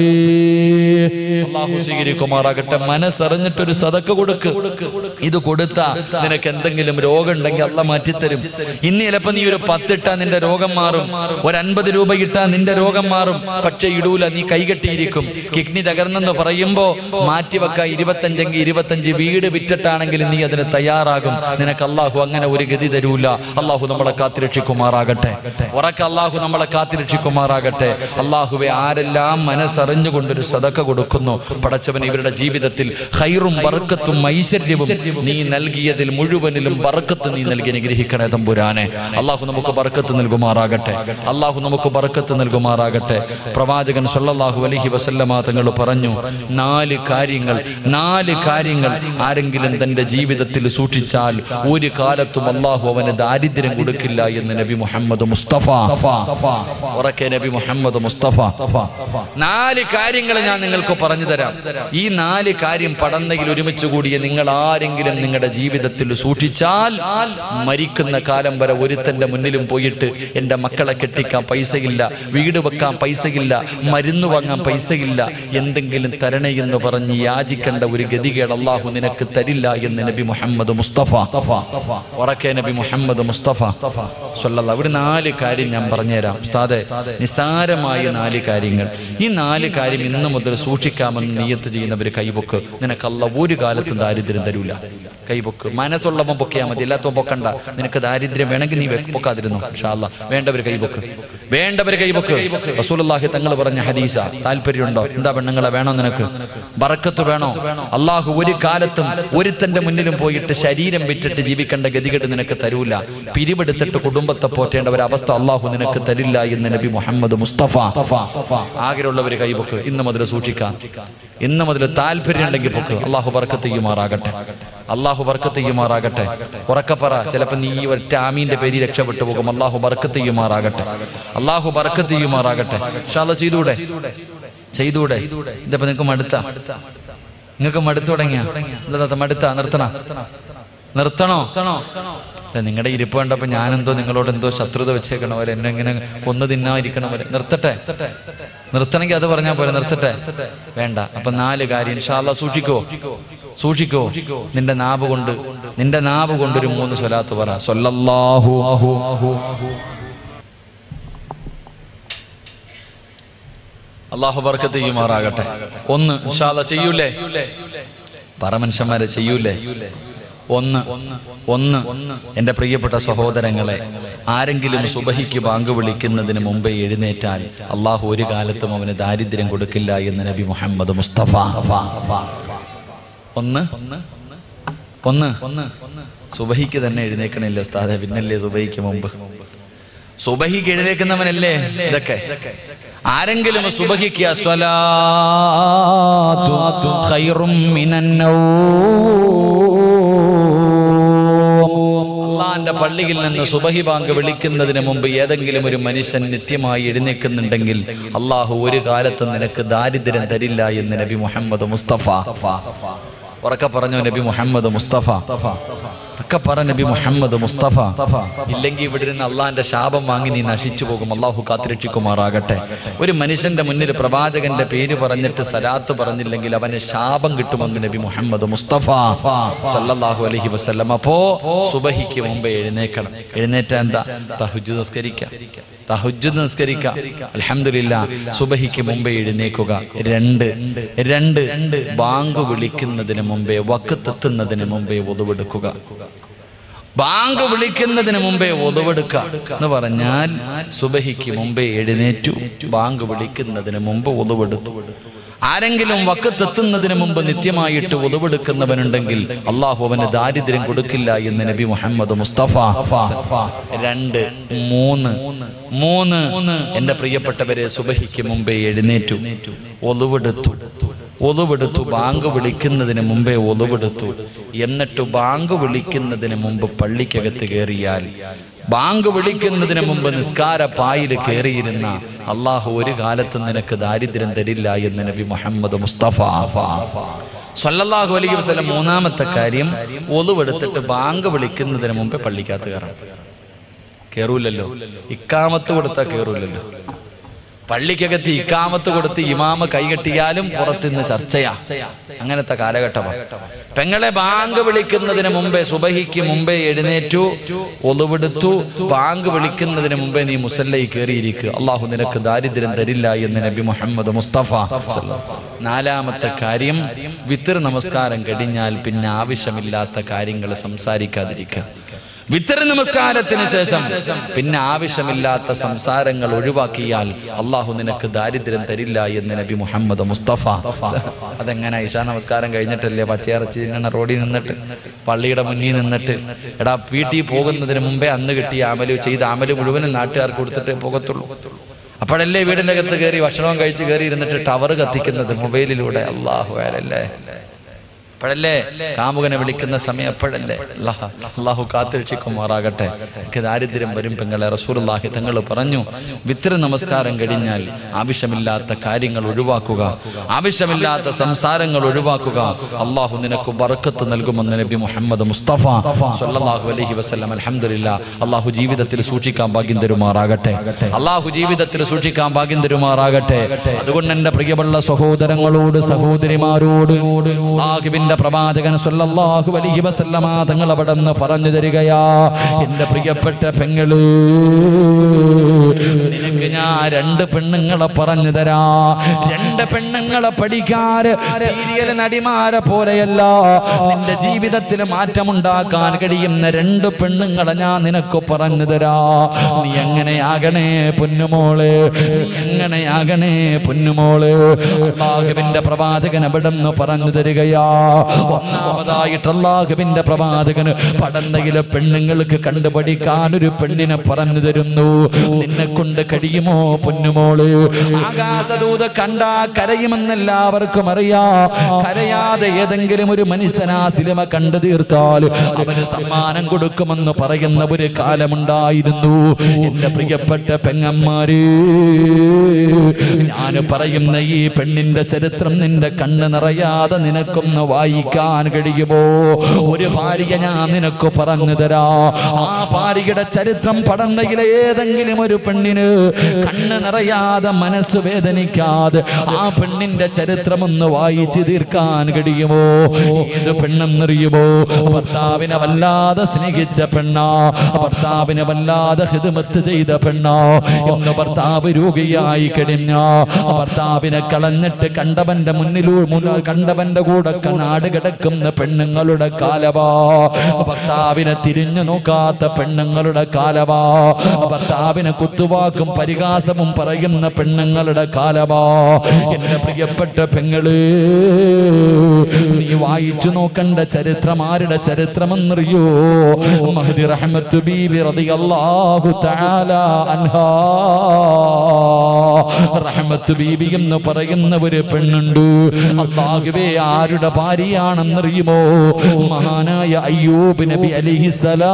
അല്ലാഹു സ്വീകരിക്കുമാറാകട്ടെ മനസ്സറിഞ്ഞിട്ടൊരു സദക്ക കൊടുക്ക് ഇത് കൊടുത്ത നിനക്ക് എന്തെങ്കിലും രോഗം ഉണ്ടെങ്കിൽ അല്ല മാറ്റിത്തരും ഇന്ന് ചിലപ്പോ നീ ഒരു പത്തിട്ടാ നിന്റെ രോഗം മാറും ഒരു അൻപത് രൂപ ഇട്ടാ നിന്റെ രോഗം മാറും പക്ഷെ ഇടൂല നീ കൈകെട്ടിയിരിക്കും കിഡ്നി തകർന്നെന്ന് പറയുമ്പോ മാറ്റിവെക്ക ഇരുപത്തഞ്ചെങ്കിൽ ഇരുപത്തഞ്ച് വീട് വിറ്റിട്ടാണെങ്കിൽ നീ അതിന് തയ്യാറാകും നിനക്ക് അള്ളാഹു അങ്ങനെ ഒരു ഗതി തരൂല അള്ളാഹു നമ്മളെ കാത്തിരക്ഷിക്കുമാറാകട്ടെ ഉറക്കെ അള്ളാഹു നമ്മളെ കാത്തിരക്ഷിക്കുമാറാകട്ടെ അള്ളാഹുവെ ആരെല്ലാം മനസ്സറിഞ്ഞുകൊണ്ടൊരു സദക്ക കൊടുക്കുന്നു പടച്ചവൻ ഇവരുടെ ജീവിതത്തിൽ ഹൈറും ബർക്കത്തും ഐശ്വര്യവും നീ നൽകിയതിൽ മുഴുവനിലും ബർക്കത്ത് നീ നൽകി അനുഗ്രഹിക്കണേ തമ്പുരാനെ അള്ളാഹു നമുക്ക് ബർക്കത്ത് നൽകുമാറാകട്ടെ അള്ളാഹു നമുക്ക് ബർക്കത്ത് നൽകുമാറാകട്ടെ പ്രവാചകൻ സല്ലല്ലാഹു അലൈഹി വസല്ലമ തങ്ങൾ പറഞ്ഞു നാല് കാര്യങ്ങൾ നാല് കാര്യങ്ങൾ ആരെങ്കിലും തന്റെ ജീവിതത്തിൽ സൂക്ഷിച്ചാൽ ഒരു കാലത്തും അള്ളാഹു അവന് ദാരിദ്ര്യം കൊടുക്കില്ല എന്ന് നബി മുഹമ്മദ് മുസ്തഫ ഉറക്കെ നബി മുഹമ്മദ് മുസ്തഫ നാല് കാര്യങ്ങൾ ഞാൻ നിങ്ങൾക്ക് പറഞ്ഞു തരാം ഈ നാല് കാര്യം പടന്നയിൽ ഒരുമിച്ച് കൂടിയ നിങ്ങൾ ആരെങ്കിലും നിങ്ങളുടെ ജീവിതത്തിൽ സൂക്ഷിച്ചാൽ മരിക്കുന്ന കാലം വരെ ഒരുത്തന്റെ മുന്നിലും പോയിട്ട് എൻ്റെ മക്കളെ കെട്ടിക്കാൻ പൈസയില്ല വീട് വെക്കാൻ പൈസയില്ല മരുന്ന് വാങ്ങാൻ പൈസയില്ല എന്തെങ്കിലും തരണേ എന്ന് പറഞ്ഞ് യാചിക്കേണ്ട ഒരു ഗതികേട് അള്ളാഹു നിനക്ക് തരില്ല എന്ന് നബി മുഹമ്മദ് മുസ്തഫ ഉറക്കെ നബി മുഹമ്മദ് മുസ്തഫ സല്ലല്ലാഹു ഒരു നാല് കാര്യം ഞാൻ പറഞ്ഞുതരാം ഉസ്താദെ നിസാരമായ നാല് കാര്യങ്ങൾ ഈ നാല് കാര്യം ഇന്ന് മുതൽ സൂക്ഷിക്കാമെന്ന് നീയത്ത് ചെയ്യുന്നവർ കൈപൊക്ക് നിനക്കല്ല ഒരു കാലത്തും ദാരിദ്ര്യം തരൂല കൈപൊക്ക് മനസ്സുള്ളവൻ പൊക്കിയാൽ മതി എല്ലാത്തവൻ പൊക്കണ്ട നിനക്ക് ദാരിദ്ര്യം വേണമെങ്കിൽ നീ വെ- പൊക്കാതിരുന്നു ഷാല്ല വേണ്ടവർ കൈപൊക്ക് വേണ്ടവർ കൈപൊക്ക് റസൂലുള്ളാഹി തങ്ങൾ പറഞ്ഞ ഹദീസ താല്പര്യമുണ്ടോ എന്താ പെണ്ണുങ്ങളെ വേണോ നിനക്ക് ബറക്കത്ത് വേണോ അള്ളാഹു ഒരു കാലത്തും ഒരുത്തന്റെ മുന്നിലും പോയിട്ട് ശരീരം വിറ്റിട്ട് ജീവിക്കേണ്ട ഗതികെട്ട് നിനക്ക് തരൂല പിരിവെടുത്തിട്ട് കുടുംബത്തെ പോറ്റേണ്ട ഒരു അവസ്ഥ അള്ളാഹു നിനക്ക് തരില്ല എന്ന് നബി മുഹമ്മദ് മുസ്തഫ ആഗ്രഹമുള്ളവർ കൈപൊക്ക് ഇന്ന് മുതൽ സൂക്ഷിക്കാം ഇന്ന് മുതൽ താല്പര്യം ഉണ്ടെങ്കിൽ പൊക്ക് അള്ളാഹു ബർക്കത്ത് ചെയ്യുമാറാകട്ടെ അള്ളാഹു ബർക്കത്ത് ചെയ്യുമാറാകട്ടെ ഉറക്കപ്പറ ചിലപ്പോൾ നീ ഈ ഒറ്റ ആമീന്റെ പേര് രക്ഷപ്പെട്ടു പോകും അള്ളാഹു ബർക്കത്ത് ചെയ്യുമാറാകട്ടെ അള്ളാഹു ബർക്കത്ത് ചെയ്യുമാറാകട്ടെ ഷാല ചെയ്തൂടെ ചെയ്തൂടെ ഇതിപ്പോ നിങ്ങൾക്ക് മടുത്ത നിങ്ങൾക്ക് മടുത്തു തുടങ്ങിയ എന്താ മടുത്ത നിർത്തണ നിർത്തണോ അല്ല നിങ്ങളുടെ ഇരിപ്പ് കണ്ടപ്പോ ഞാനെന്തോ നിങ്ങളോട് എന്തോ ശത്രുത വെച്ചേക്കണവരെ എന്നെ ഇങ്ങനെ കൊന്നു തിന്നാതിരിക്കണവരെ നിർത്തട്ടെ നിർത്തണമെങ്കിൽ അത് പറഞ്ഞാൽ പോലെ നിർത്തട്ടെ വേണ്ട അപ്പൊ നാല് കാര്യം ഇൻഷാല്ല സൂക്ഷിക്കോ സൂക്ഷിക്കോ നിന്റെ നാവ് കൊണ്ട് നിന്റെ നാവ് കൊണ്ട് ഒരു മൂന്ന് സ്വലാത്ത് പറ സൊല്ലാഹു അള്ളാഹു ബർക്കത്ത് ചെയ്യുമാറാകട്ടെ ഒന്ന് ഇൻഷാല്ല ചെയ്യൂലേ പറ മനുഷ്യന്മാരെ ചെയ്യൂലേ ഒന്ന് ഒന്ന് എൻ്റെ പ്രിയപ്പെട്ട സഹോദരങ്ങളെ ആരെങ്കിലും സുബഹിക്ക് ബാങ്ക് വിളിക്കുന്നതിന് മുമ്പേ എഴുന്നേറ്റാൽ അള്ളാഹു ഒരു കാലത്തും അവന് ദാരിദ്ര്യം കൊടുക്കില്ല എന്ന് നബി മുഹമ്മദ് മുസ്തഫ ഒന്ന് ഒന്ന് ഒന്ന് സുബഹിക്ക് തന്നെ എഴുന്നേക്കണില്ല ഉസ്താദെ പിന്നല്ലേ സുബഹിക്ക് മുമ്പ് സുബഹിക്ക് എഴുന്നേക്കുന്നവനല്ലേ ഇതൊക്കെ ആരെങ്കിലും സുബഹിക്ക് അസ്വലാത്തു ഖൈറും മിനന്നൗം. അള്ളാന്റെ പള്ളിയിൽ നിന്ന് സുബഹി ബാങ്ക് വിളിക്കുന്നതിന് മുമ്പ് ഏതെങ്കിലും ഒരു മനുഷ്യൻ നിത്യമായി എഴുന്നേക്കുന്നുണ്ടെങ്കിൽ അള്ളാഹു ഒരു കാലത്തും നിനക്ക് ദാരിദ്ര്യം തരില്ല എന്ന് നബി മുഹമ്മദ് മുസ്തഫ ഉറക്കെ പറഞ്ഞു നബി മുഹമ്മദ് മുസ്തഫ ഒക്കെ പറ നബി മുഹമ്മദ് മുസ്തഫ ഇല്ലെങ്കിൽ ഇവിടെ ഇരുന്ന് അള്ളാന്റെ ശാപം വാങ്ങി നീ നശിച്ചു പോകും അള്ളാഹു കാത്തിരക്ഷിക്കുമാറാകട്ടെ ഒരു മനുഷ്യന്റെ മുന്നിൽ പ്രവാചകന്റെ പേര് പറഞ്ഞിട്ട് സലാത്ത് പറഞ്ഞില്ലെങ്കിൽ അവന് ശാപം കിട്ടുമെന്ന് നബി മുഹമ്മദ് മുസ്തഫ സല്ലല്ലാഹു അലൈഹി വസല്ലം അപ്പോ സുബഹിക്ക് മുമ്പേ എഴുന്നേക്കണം എഴുന്നേറ്റ എന്താ തഹുജ് നിസ്കരിക്കാം തഹുജ് നിസ്കരിക്കാം അൽഹംദുലില്ല സുബഹിക്ക് മുമ്പേ എഴുന്നേക്കുക രണ്ട് രണ്ട് ബാങ്ക് വിളിക്കുന്നതിന് മുമ്പേ വക്കത്തെത്തുന്നതിന് മുമ്പേ ഒതുവെടുക്കുക ബാങ്ക് വിളിക്കുന്നതിന് മുമ്പേ ഒതുവെടുക്കുക എന്ന് പറഞ്ഞാൽ സുബഹിക്ക് മുമ്പേ എഴുന്നേറ്റു ബാങ്ക് വിളിക്കുന്നതിന് മുമ്പ് ഒതുവെടുത്തു ആരെങ്കിലും വക്കത്തെത്തുന്നതിന് മുമ്പ് നിത്യമായിട്ട് ഒതുവെടുക്കുന്നവനുണ്ടെങ്കിൽ അള്ളാഹു അവന് ദാരിദ്ര്യം കൊടുക്കില്ല എന്ന് നബി മുഹമ്മദ് മുസ്തഫ രണ്ട് മൂന്ന് മൂന്ന് എന്റെ പ്രിയപ്പെട്ടവരെ സുബഹിക്ക് മുമ്പേ എഴുന്നേറ്റു ഒതുവെടുത്തു ഒതുവെടുത്തു ബാങ്ക് വിളിക്കുന്നതിന് മുമ്പേ ഒതുവെടുത്തു എന്നിട്ട് ബാങ്ക് വിളിക്കുന്നതിന് മുമ്പ് പള്ളിക്കകത്ത് കയറിയാൽ ബാങ്ക് വിളിക്കുന്നതിന് മുമ്പ് നിസ്കാര പായിൽ കയറിയിരുന്ന അള്ളാഹു ഒരു കാലത്തും നിനക്ക് ദാരിദ്ര്യം തരില്ല എന്ന് നബി മുഹമ്മദ് മുസ്തഫ സല്ലല്ലാഹു അലൈഹി വസല്ലം മൂന്നാമത്തെ കാര്യം ഒതുവെടുത്തിട്ട് ബാങ്ക് വിളിക്കുന്നതിന് മുമ്പേ പള്ളിക്കകത്ത് കയറണം കയറൂലല്ലോ ഇക്കാമത്ത് കൊടുത്താൽ കയറൂലല്ലോ പള്ളിക്കകത്ത് ഇക്കാമത്ത് കൊടുത്ത് ഇമാമ കൈകെട്ടിയാലും പുറത്തുനിന്ന് ചർച്ചയാ അങ്ങനത്തെ കാലഘട്ടമാണ് പെങ്ങളെ ബാങ്ക് വിളിക്കുന്നതിന് മുമ്പേ സുബഹിക്ക് മുമ്പേ എഴുന്നേറ്റു ഒളിവെടുത്തു ബാങ്ക് വിളിക്കുന്നതിന് മുമ്പേ നീ മുസല്ലയിൽ കയറിയിരിക്കുക അള്ളാഹു നിനക്ക് ദാരിദ്ര്യം തരില്ല എന്ന് നബി മുഹമ്മദ് മുസ്തഫ നാലാമത്തെ കാര്യം വിത്തർ നമസ്കാരം കഴിഞ്ഞാൽ പിന്നെ ആവശ്യമില്ലാത്ത കാര്യങ്ങൾ സംസാരിക്കാതിരിക്കുക വിത്തര നമസ്കാരത്തിന് ശേഷം പിന്നെ ആവശ്യമില്ലാത്ത സംസാരങ്ങൾ ഒഴിവാക്കിയാൽ അള്ളാഹു നിനക്ക് ദാരിദ്ര്യം തരില്ല എന്ന് നബി മുഹമ്മദ് മുസ്തഫ അതെങ്ങനെ ഇഷാ നമസ്കാരം കഴിഞ്ഞിട്ടല്ലേ പച്ചയിറച്ചി തിന്നണ റോഡിൽ നിന്നിട്ട് പള്ളിയുടെ മുന്നിൽ നിന്നിട്ട് എടാ വീട്ടിൽ പോകുന്നതിന് മുമ്പേ അന്ന് കിട്ടിയ അമല് ചെയ്ത അമല് മുഴുവനും നാട്ടുകാർക്ക് കൊടുത്തിട്ടേ പോകത്തുള്ളൂ അപ്പോഴല്ലേ വീടിന്റെ അകത്ത് കയറി ഭക്ഷണവും കഴിച്ച് കയറി ഇരുന്നിട്ട് ടവർ കത്തിക്കുന്നത് മൊബൈലിലൂടെ അള്ളാഹു അല്ലേ അപ്പോഴല്ലേ കാമുകനെ വിളിക്കുന്ന സമയം അപ്പോഴല്ലേ അല്ലാഹ് അള്ളാഹു കാത്തിരക്ഷിക്കുമാറാകട്ടെ എനിക്ക് ദാരിദ്ര്യം വരും പെങ്ങളെ റസൂലുള്ളാഹി തങ്ങൾ പറഞ്ഞു വിത്ര നമസ്കാരം കഴിഞ്ഞാൽ ആവശ്യമില്ലാത്ത കാര്യങ്ങൾ ഒഴിവാക്കുക ആവശ്യമില്ലാത്ത സംസാരങ്ങൾ ഒഴിവാക്കുക അള്ളാഹു നിനക്ക് ബർക്കത്ത് നൽകുമെന്ന് നബി മുഹമ്മദ് മുസ്തഫ സല്ലല്ലാഹു അലൈഹി വസല്ലം അൽഹംദുലില്ലാ അള്ളാഹു ജീവിതത്തിൽ സൂക്ഷിക്കാൻ ഭാഗ്യം തരുമാറാകട്ടെ അള്ളാഹു ജീവിതത്തിൽ സൂക്ഷിക്കാൻ ഭാഗ്യം തരുമാറാകട്ടെ അതുകൊണ്ട് എന്റെ പ്രിയമുള്ള സഹോദരങ്ങളോട് സഹോദരിമാരോട് അള്ളാഹുവിന്റെ പ്രവാചകൻ സല്ലല്ലാഹു അലൈഹി വസല്ലമ തങ്ങൾ അവിടെ നിന്ന് പറഞ്ഞു തരികയാ എന്റെ പ്രിയപ്പെട്ട പെങ്ങള് നിനക്ക് ഞാൻ രണ്ട് പെണ്ണുങ്ങളെ പറഞ്ഞു തരാ രണ്ട് പെണ്ണുങ്ങളെ പഠിക്കാറ് സീരിയൽ നടിമാരെ പോലെയല്ല നിന്റെ ജീവിതത്തിൽ മാറ്റമുണ്ടാക്കാൻ കഴിയുന്ന രണ്ട് പെണ്ണുങ്ങളെ ഞാൻ നിനക്ക് പറഞ്ഞു തരാ നീ എങ്ങനെയാകണേ പൊന്നുമോള് നീ എങ്ങനെയാകണേ പൊന്നുമോള് അള്ളാഹുവിന്റെ പ്രവാചകൻ അവിടെ നിന്ന് പറഞ്ഞു തരികയാ ഒന്നാമതായിട്ട് അള്ളാഹുവിന്റെ പ്രവാചകന് പടന്നയിലെ പെണ്ണുങ്ങൾക്ക് കണ്ടുപഠിക്കാൻ ഒരു പെണ്ണിനെ പറഞ്ഞു തരുന്നു നിന്നെ കൊണ്ട് കഴിയുമോ പൊന്നുമോള് ആകാശദൂത കണ്ടാ കരയുമെന്നെല്ലാവർക്കും അറിയാ കരയാതെ ഏതെങ്കിലും ഒരു മനുഷ്യനാ സിനിമ കണ്ടു തീർത്താൽ അവന് സമ്മാനം കൊടുക്കുമെന്ന് പറയുന്ന ഒരു കാലമുണ്ടായിരുന്നു എന്റെ പ്രിയപ്പെട്ട പെങ്ങന്മാര് ഞാൻ പറയുന്ന ഈ പെണ്ണിന്റെ ചരിത്രം നിന്റെ കണ്ണ് നിറയാതെ നിനക്കൊന്ന് വായിക്കാൻ കഴിയുമോ ഒരു ഭാര്യ ഞാൻ നിനക്ക് പറഞ്ഞു തരാ ആ ഭാര്യയുടെ ചരിത്രം പടന്നയിലെ ഏതെങ്കിലും ഒരു പെണ്ണിന് കണ്ണ് നിറയാതെ മനസ്സ് വേദനിക്കാതെ ആ പെണ്ണിന്റെ ചരിത്രം ഒന്ന് വായിച്ചു തീർക്കാൻ കഴിയുമോ ഏത് പെണ്ണെന്നറിയുമോ ഭർത്താവിനെ വല്ലാതെ സ്നേഹിച്ച പെണ്ണാ ഭർത്താവിനെ വല്ലാതെ ഹിതമത്ത് ചെയ്ത പെണ്ണാ എന്ന് ഭർത്താവ് രോഗിയായി കഴിഞ്ഞ ഭർത്താവിനെ കളഞ്ഞിട്ട് കണ്ടവന്റെ മുന്നിലൂ മുന്ന- കണ്ടവന്റെ കൂടെ ക- നാട് കിടക്കുന്ന പെണ്ണുങ്ങളുടെ കാലവാ ഭർത്താവിനെ തിരിഞ്ഞു നോക്കാത്ത പെണ്ണുങ്ങളുടെ കാലവാ ഭർത്താവിനെ കുത്തി കുത്തുവാക്കും പരിഹാസവും പറയുന്ന പെണ്ണുങ്ങളുടെ കാലമാ എന്റെ പ്രിയപ്പെട്ട പെങ്ങള് നീ വായിച്ചു നോക്കണ്ട ചരിത്രം ആരുടെ ചരിത്രമെന്നറിയോ മഹദി റഹ്മത്ത് ബീബി റളിയല്ലാഹു തആല അൻഹാ റഹ്മത്ത് ബീബി എന്ന് പറയുന്ന ഒരു പെണ്ണുണ്ട് അള്ളാഹുവേ ആരുടെ ഭാര്യയാണെന്നറിയുമോ മഹാനായ അയ്യൂബ് നബി അലിഹിസലാ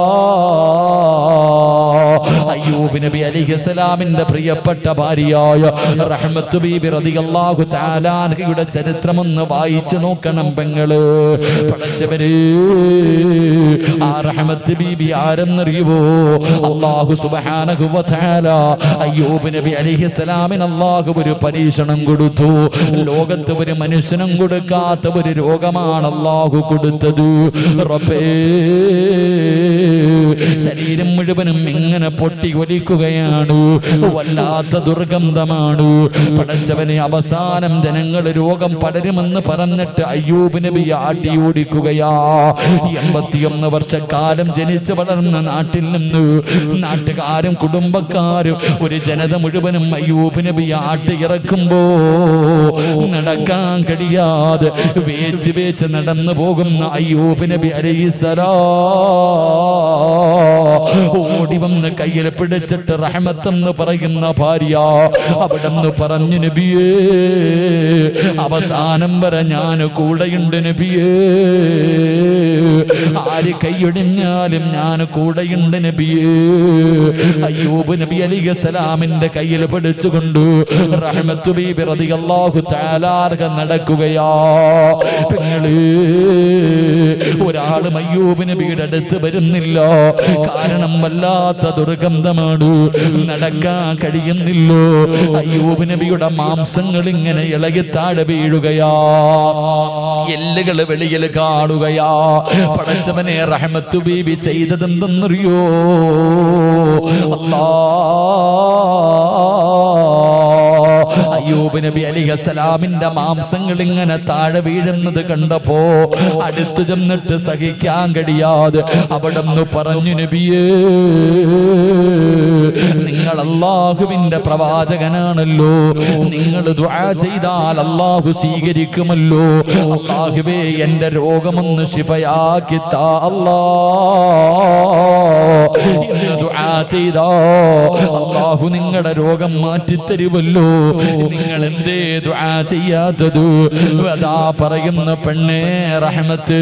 അയ്യൂബ് നബി അലിഹിസലാമിന്റെ പ്രിയപ്പെട്ട ഭാര്യയായ റഹ്മത്ത് ബീബി റളിയല്ലാഹു തആലാൻഹയുടെ ചരിത്രമൊന്ന് വായിച്ചു നോക്കണം പെങ്ങള് പടച്ചവര് ആ റഹ്മത്ത് ബീബി ആരെന്നറിയുവോ അള്ളാഹു സുബ്ഹാനഹു വ തആല അയ്യൂബ് നബി അലിഹിസലാമിന് അള്ളാഹു ഒരു പരീക്ഷണം കൊടുത്തു ലോകത്ത് ഒരു മനുഷ്യനും കൊടുക്കാത്ത ഒരു രോഗമാണ് അള്ളാഹു കൊടുത്തത് റബ്ബേ ശരീരം മുഴുവനും ഇങ്ങനെ പൊട്ടി ഒലിക്കുകയാണ് വല്ലാത്ത ദുർഗന്ധമാണ് പടച്ചവനെ അവസാനം ജനങ്ങൾ രോഗം പടരുമെന്ന് പറഞ്ഞിട്ട് അയ്യൂബ് നബി ആട്ടി ഓടിക്കുകയാ എൺപത്തിയൊന്ന് വർഷക്കാലം ജനിച്ചു വളർന്ന നാട്ടിൽ നിന്ന് നാട്ടുകാരും കുടുംബക്കാരും ഒരു ജനത മുഴുവനും അയ്യൂബ് നബി ആട്ടി ഇറക്കുമ്പോ നടക്കാൻ കഴിയാതെ വേച്ച് വേച്ച് നടന്നു പോകുന്ന അയ്യൂബ് നബി അലൈസലാ ഓടി വന്ന് കയ്യിൽ പിടിച്ചിട്ട് റഹമത്തെന്ന് പറയുന്ന ഭാര്യ അവിടെന്ന് പറഞ്ഞു നബിയേ അവസാനം വരെ ഞാൻ കൂടെയുണ്ട് നബിയേ ആര് കൈയൊടിഞ്ഞാലും ഞാൻ കൂടെയുണ്ട് നബിയേ അയ്യൂബ് നബി അലിഹ സലാമിന്റെ കയ്യിൽ പിടിച്ചുകൊണ്ട് റഹ്മത്തു ബീബി റളിയല്ലാഹു തആലാർഹ നടക്കുകയാ പെങ്ങള് ഒരാളും അയ്യൂബ് നബിയുടെ അടുത്ത് വരുന്നില്ല കാരണം വല്ലാത്ത ദുർഗന്ധമാണ് നടക്കാൻ കഴിയുന്നില്ലോ അയ്യൂബ് നബിയുടെ മാംസങ്ങൾ ഇങ്ങനെ ഇളകി താഴെ വീഴുകയാ എല്ലുകൾ വെളിയിൽ കാണുകയാ പടച്ചവനെ റഹ്മത്തു ബീബി ചെയ്തതെന്തെന്നറിയോ അല്ലാ അയ്യൂബ് നബി അലിഹസലാമിന്റെ മാംസങ്ങൾ ഇങ്ങനെ താഴെ വീഴുന്നത് കണ്ടപ്പോ അടുത്തു ചെന്നിട്ട് സഹിക്കാൻ കഴിയാതെ അവിടെ നിന്ന് പറഞ്ഞു നബിയേ നിങ്ങൾ അള്ളാഹുവിന്റെ പ്രവാചകനാണല്ലോ നിങ്ങൾ ദുആ ചെയ്താൽ അള്ളാഹു സ്വീകരിക്കുമല്ലോ അള്ളാഹുവേ എന്റെ രോഗമൊന്ന് ശിഫയാക്കി താ അല്ലാ എന്ന് ദുആ ചെയ്താ അള്ളാഹു നിങ്ങളുടെ രോഗം മാറ്റിത്തരുമല്ലോ നിങ്ങൾ എന്തേ ദുആ ചെയ്യാത്തത് അതാ പറയുന്ന പെണ്ണേ റഹ്മത്ത്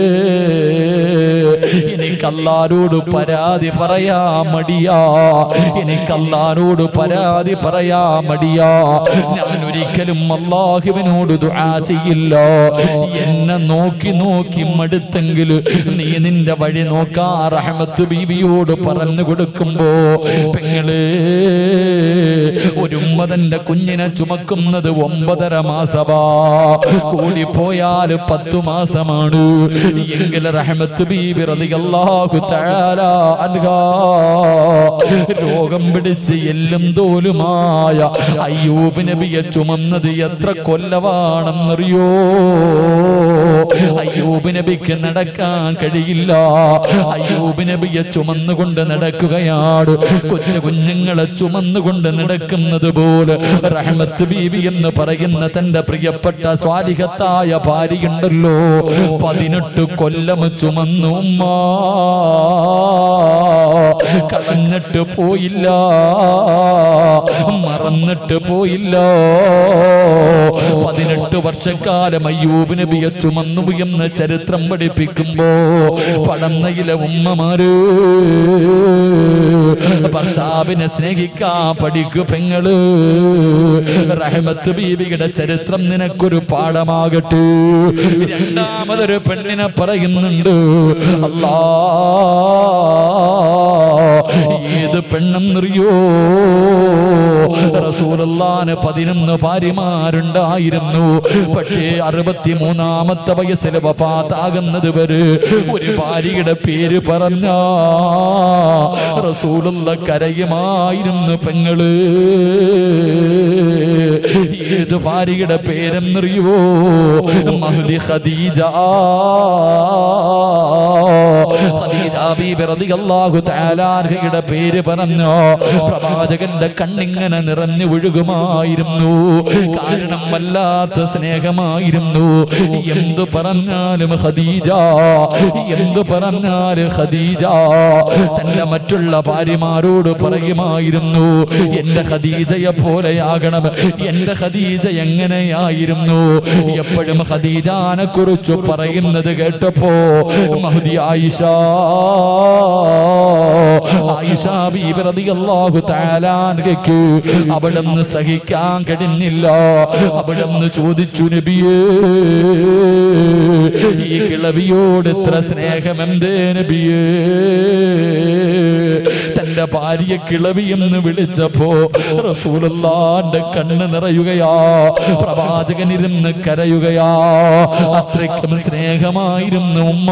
എനിക്ക് അല്ലാരോട് പരാതി പറയാ മടിയാ എനിക്ക് അല്ലാരോട് പരാതി പറയാ മടിയാ ഞാൻ ഒരിക്കലും അള്ളാഹുവിനോട് ദുആ ചെയ്യില്ല എന്നെ നോക്കി നോക്കി മടുത്തെങ്കിൽ നീ നിന്റെ വഴി നോക്കാ റഹ്മത്ത് ബീവിയോട് പറഞ്ഞു കൊടുക്കുമ്പോ പെങ്ങള് ഒരു ഉമ്മതന്റെ കുഞ്ഞിനെ ചുമക്കുന്നത് ഒമ്പതര മാസമാ കൂടിപ്പോയാൽ പത്തു മാസമാണ് എങ്കിൽ റഹ്മത്ത് ബീബി റളിയല്ലാഹു തആല അൻഹാ രോഗം പിടിച്ച് എല്ലും തോലുമായ അയ്യൂബ് നബിയെ ചുമന്നത് എത്ര കൊല്ലവാണെന്നറിയോ അയ്യൂബ് നബിക്ക് നടക്കാൻ കഴിയില്ല അയ്യൂബ് നബിയെ ചുമന്നുകൊണ്ട് നടക്കുകയാണ് കൊച്ചു കുഞ്ഞുങ്ങളെ ചുമന്നുകൊണ്ട് നടക്കുന്നത് പോലെ റഹ്മത്ത് ബീബി എന്ന് പറയുന്ന തന്റെ പ്രിയപ്പെട്ട സ്വാലിഹത്തായ ഭാര്യയുണ്ടല്ലോ പതിനെട്ട് കൊല്ലം ചുമന്നു ഉമ്മ കളഞ്ഞിട്ട് പോയില്ല മറന്നിട്ട് പോയില്ല പതിനെട്ട് വർഷക്കാലം അയ്യൂബ് നബിയെ ചുമന്നു എന്ന് ചരിത്രം പഠിപ്പിക്കുമ്പോ പടന്നയിലെ ഉമ്മമാര് ഭർത്താവിനെ സ്നേഹിക്കാൻ പഠിക്കു പെങ്ങള് റഹമത്ത് ബീവിയുടെ ചരിത്രം നിനക്കൊരു പാഠമാകട്ടെ രണ്ടാമതൊരു പെണ്ണിനെ പറയുന്നുണ്ട് അല്ലാ ഏത് പെണ്ണെന്നറിയോ റസൂലുള്ളാന് പതിനൊന്ന് ഭാര്യമാരുണ്ടായിരുന്നു പക്ഷേ അറുപത്തിമൂന്നാമത്തെ വയസ്സിൽ വഫാത്താകുന്നത് വരെ ഒരു ഭാര്യയുടെ പേര് പറഞ്ഞ റസൂലുള്ള കരയുമായിരുന്നു പെങ്ങള് ഏത് ഭാര്യയുടെ പേരെന്നറിയോ മഹദി ഖദീജ ഖദീജ ബീബി റളിയല്ലാഹു തആല അൻഹയുടെ പേര് പറഞ്ഞോ പ്രവാചകന്റെ കണ്ണിങ്ങനെ നിറഞ്ഞു ഒഴുകുമായിരുന്നു കാരണം വല്ലാത്ത സ്നേഹമായിരുന്നു എന്തു പറഞ്ഞാലും ഖദീജ എന്തു പറഞ്ഞാലും ഖദീജ തന്റെ മറ്റുള്ള ഭാര്യമാരോട് പറയുമായിരുന്നു എന്റെ ഖദീജയെ പോലെയാകണം എന്റെ ഖദീജ എങ്ങനെയായിരുന്നു എപ്പോഴും ഖദീജാനെ കുറിച്ച് പറയുന്നത് കേട്ടപ്പോ മഹദി ആയിഷ ആയിഷ ബീബി റളിയല്ലാഹു തആല അൻഹയ്ക്ക് അവിടുന്ന് സഹിക്കാൻ കഴിഞ്ഞില്ല അവിടുന്ന് ചോദിച്ചു നബിയേ ഈ കിളവിയോട് ഇത്ര സ്നേഹം എന്തേ നബിയേ തന്റെ ഭാര്യ കിളവി എന്ന് വിളിച്ചപ്പോ റസൂലുള്ളാന്റെ കണ്ണ് നിറയുകയാ പ്രവാചകൻ ഇരുന്ന് കരയുകയാ അത്രയ്ക്കും സ്നേഹമായിരുന്നു ഉമ്മ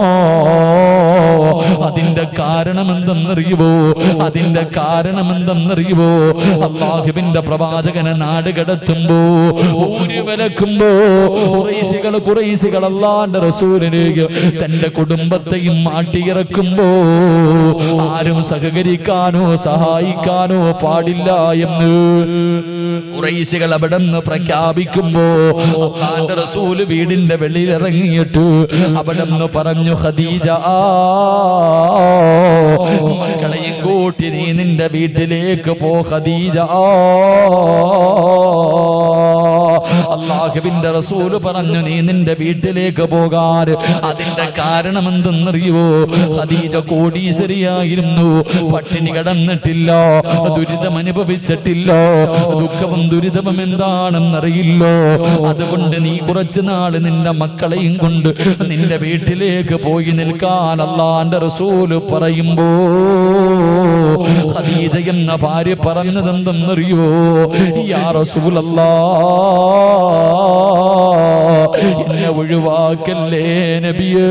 അതിന്റെ കാരണം എന്തെന്നറിയുവോ അതിന്റെ കാരണം എന്തെന്നറിയുവോ അള്ളാഹുവിന്റെ പ്രവാചകനെ നാട് കടത്തുമ്പോ ഊര് വിലക്കുമ്പോ കുറേശികൾ കുറേശികൾ അള്ളാന്റെ റസൂലിലേക്ക് തന്റെ കുടുംബത്തെയും മാട്ടിയിറക്കുമ്പോ ആരും സഹകരിക്കാനോ സഹായിക്കാനോ പാടില്ല എന്ന് കുറേശികൾ അവിടെ നിന്ന് പ്രഖ്യാപിക്കുമ്പോ അള്ളാന്റെ റസൂല് വീടിന്റെ വെളിയിൽ ഇറങ്ങിയിട്ട് അവിടെ നിന്ന് പറഞ്ഞു ഖദീജ മക്കളെയും കൂട്ടി നീ നിന്റെ വീട്ടിലേക്ക് പോ ഖദീജ അള്ളാഹുവിന്റെ റസൂല് പറഞ്ഞു നീ നിന്റെ വീട്ടിലേക്ക് പോകാൻ അതിന്റെ കാരണം എന്തെന്നറിയുവോ ഖദീജ കോടീശ്വരിയായിരുന്നു പട്ടിണി കിടന്നിട്ടില്ല ദുരിതം അനുഭവിച്ചിട്ടില്ല ദുഃഖവും ദുരിതവും എന്താണെന്നറിയില്ലോ അതുകൊണ്ട് നീ കുറച്ചു നാള് നിന്റെ മക്കളെയും കൊണ്ട് നിന്റെ വീട്ടിലേക്ക് പോയി നിൽക്കാൻ അള്ളാന്റെ റസൂല് പറയുമ്പോ ഖദീജ എന്ന ഭാര്യ പറഞ്ഞതെന്തെന്നറിയോ യാ റസൂലല്ലാ എന്നെ ഒഴിവാക്കല്ലേ നബിയേ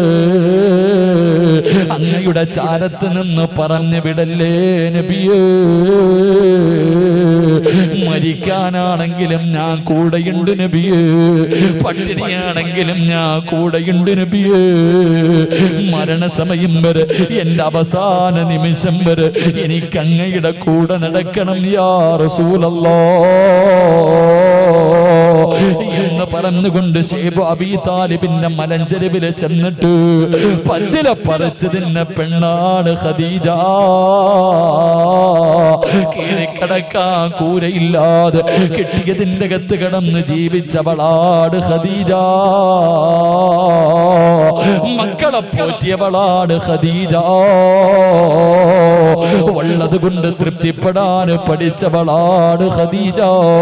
അങ്ങയുടെ ചാരത്ത് നിന്ന് പറഞ്ഞു വിടല്ലേ നബിയേ മരിക്കാനാണെങ്കിലും ഞാൻ കൂടെയുണ്ട് നബിയേ പട്ടിണിയാണെങ്കിലും ഞാൻ കൂടെയുണ്ട് നബിയേ മരണസമയം വരെ എന്റെ അവസാന നിമിഷം വരെ എനിക്ക് അങ്ങയുടെ കൂടെ നടക്കണം യാ റസൂലല്ലാ എന്ന് പറഞ്ഞുകൊണ്ട് ഷേബ് അബി താലിബിന്റെ മലഞ്ചെരുവില് ചെന്നിട്ട് പച്ചില പറിച്ചു തിന്ന പെണ്ണാണ് ഖദീജ കീഴിക്കടക്കാൻ കൂരയില്ലാതെ കിട്ടിയതിന്റെ അകത്ത് കിടന്ന് ജീവിച്ചവളാട് ഖദീജ മക്കളെ പോറ്റിയവളാട് ഖദീജ ഉള്ളത് കൊണ്ട് തൃപ്തിപ്പെടാൻ പഠിച്ചവളാട് ഖദീജ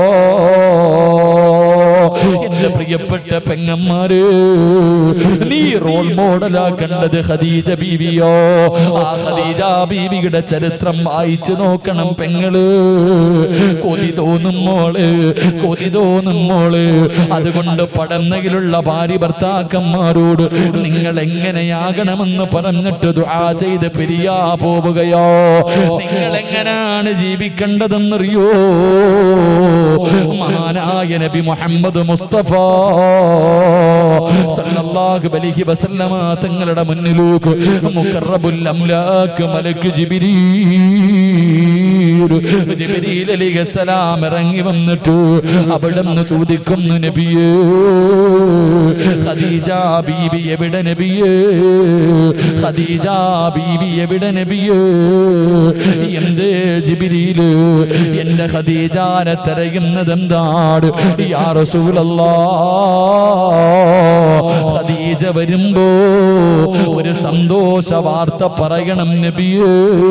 എന്റെ പ്രിയപ്പെട്ട പെങ്ങന്മാര് നീ റോൾ മോഡലാക്കേണ്ടത് ഖദീജ ബീവിയോ ആ ഖദീജ ബീവിയുടെ ചരിത്രം വായിച്ചു നോക്കണം പെങ്ങള് കൊതി തോന്നും മോള് കൊതി തോന്നും മോള് അതുകൊണ്ട് പടന്നയിലുള്ള ഭാര്യ ഭർത്താക്കന്മാരോട് നിങ്ങൾ എങ്ങനെയാകണമെന്ന് പറഞ്ഞിട്ട് ദുആ ചെയ്ത് പിരിയാ പോവുകയോ നിങ്ങൾ എങ്ങനെയാണ് ജീവിക്കേണ്ടതെന്നറിയോ മഹാനായ നബി മുഹമ്മദ് മുസ്തഫ സല്ലല്ലാഹു അലൈഹി വസല്ലമ തങ്ങളുടെ മുന്നിലേക്ക് മുഖറബുൽ അംലാക്ക് മലക്ക് ജിബ്രീൽ ജിബ്രീൽ അലൈഹിസ്സലാം ഇറങ്ങി വന്നിട്ട് അവിടുന്ന് ചോദിക്കുന്നു നബിയേ ഖദീജ ബീബി എവിടെ നബിയേ ഖദീജ ബീബി എവിടെ നബിയേ എന്തേ ജിബ്രീല് എന്റെ ഖദീജാനെ തിരയുന്നത് എന്താണ് യാ റസൂലല്ലാ ഖദീജ വരുമ്പോ ഒരു സന്തോഷ വാർത്ത പറയണം നബിയേ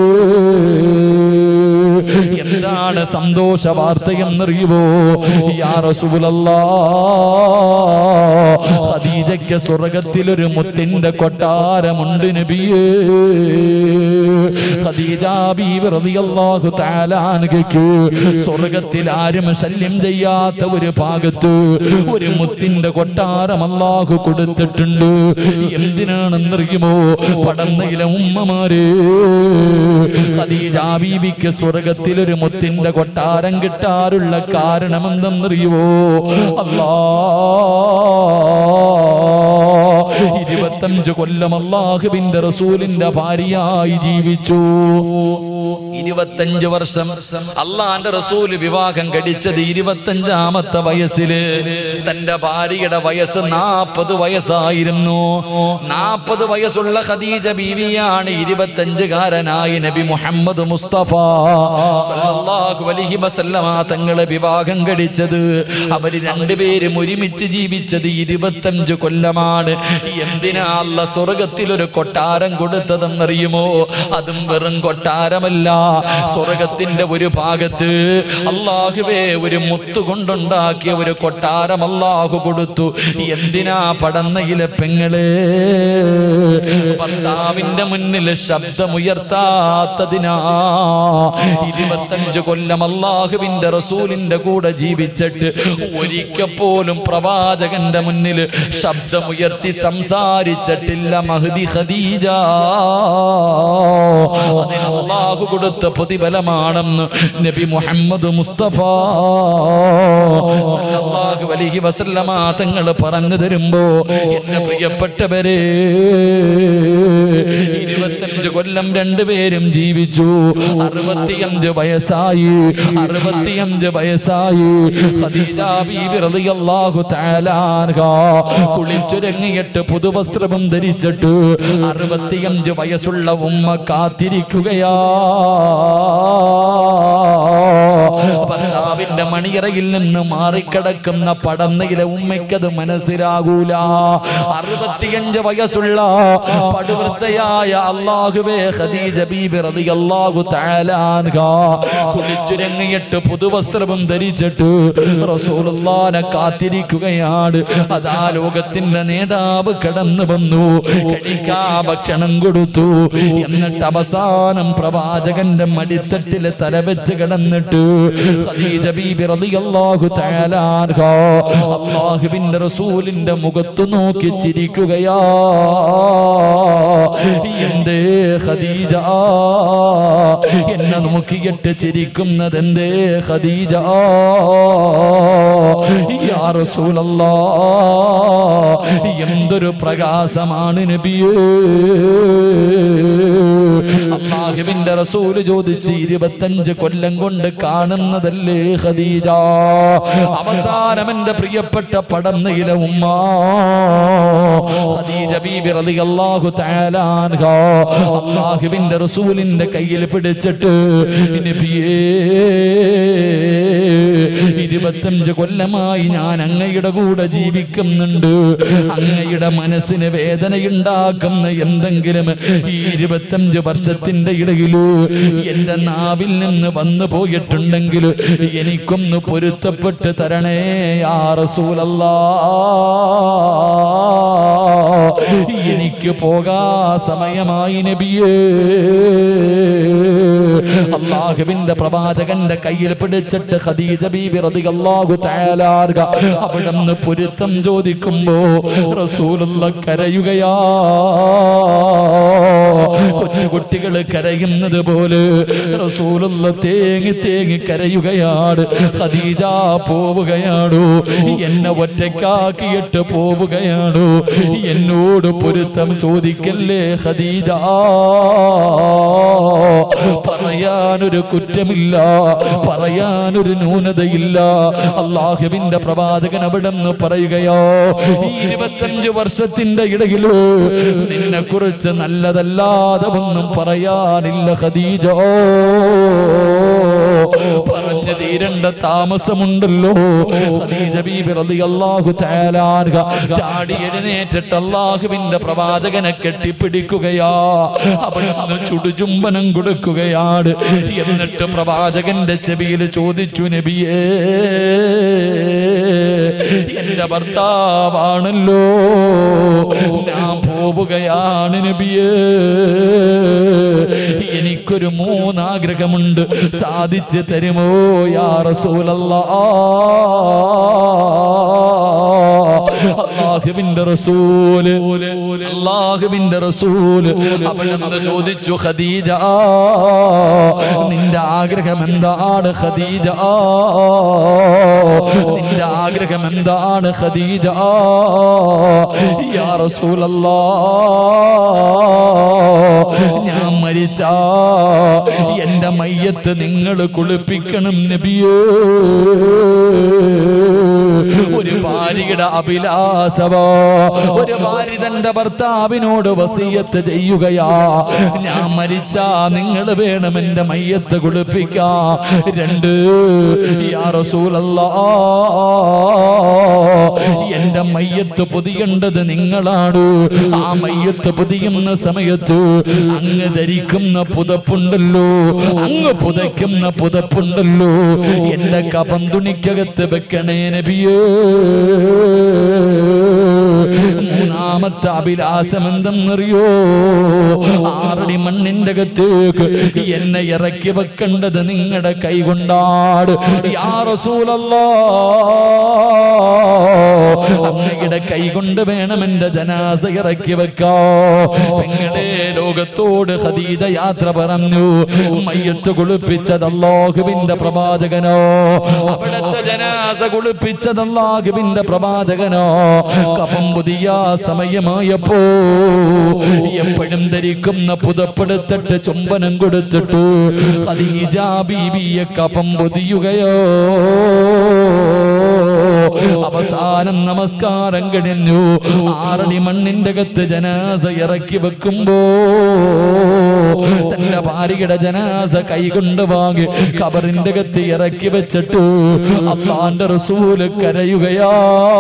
എന്താണ് സന്തോഷ വാർത്ത എന്നറിയുമോ യാ റസൂലല്ലാ ഖദീജയ്ക്ക് സ്വർഗത്തിലൊരു മുത്തിന്റെ കൊട്ടാരമുണ്ട് നബിയേ ഖദീജ ബീവി റളിയല്ലാഹു തആല അൻഹയ്ക്ക് സ്വർഗത്തിൽ ആരും ശല്യം ചെയ്യാത്ത ഒരു ഭാഗത്ത് ഒരു മുത്തിന്റെ കൊട്ടാരം അല്ലാഹു കൊടുത്തിട്ടുണ്ട് എന്തിനാണെന്നറിയുമോ പടന്നയിലെ ഉമ്മമാര് ഖദീജ ബീവിക്ക് സ്വർഗത്തിൽ ഒരു മുത്തിന്റെ കൊട്ടാരം കിട്ടാറുള്ള കാരണം എന്തെന്നറിയുമോ അല്ലാ ഇരുപത്തഞ്ച് കൊല്ലം അള്ളാഹുവിന്റെ റസൂലിന്റെ ഭാര്യയായി ജീവിച്ചു ഇരുപത്തഞ്ച് വർഷം അള്ളാന്റെ റസൂല് വിവാഹം കഴിച്ചത് ഇരുപത്തഞ്ചാമത്തെ വയസ്സില് തന്റെ ഭാര്യയുടെ വയസ്സ് നാൽപ്പത് വയസ്സായിരുന്നു നാൽപ്പത് വയസ്സുള്ള ഖദീജ ബീവിയാണ് ഇരുപത്തഞ്ചുകാരനായി നബി മുഹമ്മദ് മുസ്തഫ സല്ലല്ലാഹു അലൈഹി വസല്ലമ തങ്ങളെ വിവാഹം കഴിച്ചത് അവര് രണ്ടുപേരും ഒരുമിച്ച് ജീവിച്ചത് ഇരുപത്തഞ്ച് കൊല്ലമാണ് എന്തിനാ അല്ല സ്വർഗത്തിൽ ഒരു കൊട്ടാരം കൊടുത്തതെന്നറിയുമോ അതും വെറും കൊട്ടാരമല്ല സ്വർഗത്തിന്റെ ഒരു ഭാഗത്ത് അള്ളാഹുവേ ഒരു മുത്തു കൊണ്ടുണ്ടാക്കിയ ഒരു കൊട്ടാരം അള്ളാഹു കൊടുത്തു എന്തിനാ പടന്നയിലെ പെങ്ങളെ ഭർത്താവിന്റെ മുന്നിൽ ശബ്ദമുയർത്താത്തതിനാ ഇരുപത്തഞ്ച് കൊല്ലം അള്ളാഹുവിന്റെ റസൂലിന്റെ കൂടെ ജീവിച്ചിട്ട് ഒരിക്കൽ പോലും പ്രവാചകന്റെ മുന്നിൽ ശബ്ദമുയർത്തി സംസാരിച്ചിട്ടില്ല മഹദി ഖദീജ അതിന് അള്ളാഹു കൊടുത്ത പ്രതിഫലമാണെന്ന് നബി മുഹമ്മദ് മുസ്തഫ സല്ലല്ലാഹു അലൈഹി വസല്ലമ തങ്ങൾ പറഞ്ഞു തരുമ്പോ എന്റെ പ്രിയപ്പെട്ടവരെ ഇരുപത്തഞ്ച് കൊല്ലം രണ്ടുപേരും ജീവിച്ചു അറുപത്തിയഞ്ച് വയസ്സായി അറുപത്തിയഞ്ച് വയസ്സായി ഖദീജ ബീബി റളിയല്ലാഹു തആല അൻഹ കുളിച്ചൊരുങ്ങിയിട്ട് പുതുവസ്ത്രവും ധരിച്ചിട്ട് അറുപത്തിയഞ്ച് വയസ്സുള്ള ഉമ്മ കാത്തിരിക്കുകയാ ഭർത്താവിന്റെ മണിയറയിൽ നിന്ന് മാറിക്കിടക്കുന്ന പടന്നയിലെ ഉമ്മയ്ക്കത് മനസ്സിലാകൂല അറുപത്തിയഞ്ച് വയസ്സുള്ള പടുവൃത്തയായ അള്ളാഹുവേ ഖദീജ ബീബി റളിയല്ലാഹു തആല അൻഹ കുളിച്ചുരങ്ങിയിട്ട് പുതുവസ്ത്രവും ധരിച്ചിട്ട് റസൂലുള്ളാനെ കാത്തിരിക്കുകയാണ് അതാ ലോകത്തിന്റെ നേതാവ് കടന്നു വന്നു കഴിക്കാ ഭക്ഷണം കൊടുത്തു എന്നിട്ട് അവസാനം പ്രവാചകന്റെ മടിത്തട്ടില് തല വെച്ച് കിടന്നിട്ട് ഖദീജ ബീബി റളിയല്ലാഹു തആല അൻഹ അല്ലാഹുവിന്റെ റസൂലിന്റെ മുഖത്ത് നോക്കി ചിരിക്കുകയാ എന്തേ ഖദീജ എന്നെ നോക്കിയിട്ട് ചിരിക്കുന്നത് എന്തേ ഖദീജ യാ റസൂലല്ലാ എന്തൊരു പ്രകാശമാണ് നബിയേ അള്ളാഹുവിന്റെ റസൂല് ചോദിച്ച് ഇരുപത്തഞ്ച് കൊല്ലം കൊണ്ട് കാണുന്നതല്ലേ ഖദീജ അവസാനം എന്റെ പ്രിയപ്പെട്ട പടന്നയില ഉമ്മ ഖദീജ ബീബി റളിയല്ലാഹു തആല അൻഹ അള്ളാഹുവിന്റെ റസൂലിന്റെ കയ്യിൽ പിടിച്ചിട്ട് നബിയേ ഇരുപത്തഞ്ച് കൊല്ലമായി ഞാൻ അങ്ങയുടെ കൂടെ ജീവിക്കുന്നുണ്ട് അങ്ങയുടെ മനസ്സിന് വേദനയുണ്ടാക്കുന്ന എന്തെങ്കിലും ഈ ഇരുപത്തഞ്ച് വർഷത്തിന്റെ ഇടയിൽ എന്റെ നാവിൽ നിന്ന് വന്നു പോയിട്ടുണ്ടെങ്കിൽ എനിക്കൊന്ന് പൊരുത്തപ്പെട്ട് തരണേ ആ റസൂലല്ലാ എനിക്ക് പോകാ സമയമായി നബിയേ അള്ളാഹുവിന്റെ പ്രവാചകന്റെ കയ്യിൽ പിടിച്ചിട്ട് ഖദീജ ബീബി റളിയല്ലാഹു തആല അൻഹ അവിടുന്ന് പൊരുത്തം ചോദിക്കുമ്പോ റസൂലുള്ള കരയുകയാ കൊച്ചുകുട്ടികൾ കരയുന്നത് പോലെ റസൂലുള്ള തേങ്ങി തേങ്ങി കരയുകയാണ് ഖദീജ പോവുകയാണോ എന്നെ ഒറ്റയ്ക്കാക്കിയിട്ട് പോവുകയാണോ എന്നോട് പൊരുത്തം ചോദിക്കല്ലേ ഖദീജ പറയാനൊരു കുറ്റമില്ല പറയാനൊരു ന്യൂനതയില്ല അള്ളാഹുവിന്റെ പ്രവാചകൻ അവിടെ നിന്ന് പറയുകയോ ഈ ഇരുപത്തഞ്ച് വർഷത്തിന്റെ ഇടയിലോ നിന്നെ കുറിച്ച് നല്ലതല്ലാതെ ഒന്നും പറയാനില്ല ഖദീജോ പറഞ്ഞു തീരേണ്ട താമസമുണ്ടല്ലോ ഖദീജ ബീബി റളിയല്ലാഹു തആല അൻഹ ചാടി എഴുന്നേറ്റിട്ട് അള്ളാഹുവിന്റെ പ്രവാചകനെ കെട്ടിപ്പിടിക്കുകയാ അവിടുന്ന് ചുടുചുംബനം കൊടുക്കുകയാണ് എന്നിട്ട് പ്രവാചകന്റെ ചെവിയിൽ ചോദിച്ചു നബിയേ എന്റെ ഭർത്താവാണല്ലോ ഞാൻ പോവുകയാണ് നബിയേ എനിക്കൊരു മൂന്നാഗ്രഹമുണ്ട് സാധിച്ചു തരുമോ യാ റസൂലല്ലാ അള്ളാഹുവിന്റെ റസൂല് അള്ളാഹുവിന്റെ റസൂല് അവിടുന്ന് ചോദിച്ചു ഖദീജ നിന്റെ ആഗ്രഹം എന്താണ് ഖദീജ നിന്റെ ആഗ്രഹം എന്താണ് ഖദീജ യാ റസൂലല്ലാ ഞാൻ മരിച്ച എന്റെ മയ്യത്ത് നിങ്ങൾ കുളിപ്പിക്കണം നബിയേ ഒരു ഭാര്യയുടെ അഭിലാഷവോ ഒരു ഭാര്യ തന്റെ ഭർത്താവിനോട് വസീയത്ത് ചെയ്യുകയാ ഞാൻ മരിച്ച നിങ്ങൾ വേണം എന്റെ മയ്യത്ത് കുളിപ്പിക്കാ രണ്ട് യാ റസൂലല്ലാ എന്റെ മയ്യത്ത് പൊതിയേണ്ടത് നിങ്ങളാണ് ആ മയ്യത്ത് പൊതിയുന്ന സമയത്ത് അങ്ങ് ധരിക്കുന്ന പുതപ്പുണ്ടല്ലോ അങ്ങ് പുതയ്ക്കുന്ന പുതപ്പുണ്ടല്ലോ എന്റെ കപം തുണിക്കകത്ത് വെക്കണേ നബിയേ മൂന്നാമത്തെ അഭിലാഷം എന്തെന്നറിയോ ആറടി മണ്ണിന്റെ അകത്തേക്ക് എന്നെ ഇറക്കി വെക്കേണ്ടത് നിങ്ങളുടെ കൈ കൊണ്ടാട് യാ റസൂലല്ലാ അങ്ങയുടെ കൈ കൊണ്ട് വേണം എന്റെ ജനാസ ഇറക്കി വെക്കോ പെങ്ങളെ ലോകത്തോട് ഖദീജ യാത്ര പറഞ്ഞു മയ്യത്ത് കുളിപ്പിച്ചത് അല്ലാഹുവിന്റെ പ്രവാചകനോ അവിടുത്തെ ജനാസ കുളിപ്പിച്ചത് അല്ലാഹുവിന്റെ പ്രവാചകനോ കഫം പുതിയ സമയമായപ്പോ എപ്പോഴും ധരിക്കുന്ന പുതപ്പെടുത്തിട്ട് ചുംബനം കൊടുത്തിട്ട് ഖദീജ ബീബിയെ കഫം പൊതിയുകയോ അവസാനം നമസ്കാരം കഴിഞ്ഞു ആറടി മണ്ണിന്റെ അകത്ത് ജനാസ ഇറക്കി വെക്കുമ്പോ തന്റെ ഭാര്യയുടെ ജനാസ കൈകൊണ്ട് വാങ്ങി കബറിന്റെ അകത്ത് ഇറക്കി വെച്ചിട്ട് അള്ളാന്റെ റസൂല് കരയുകയാ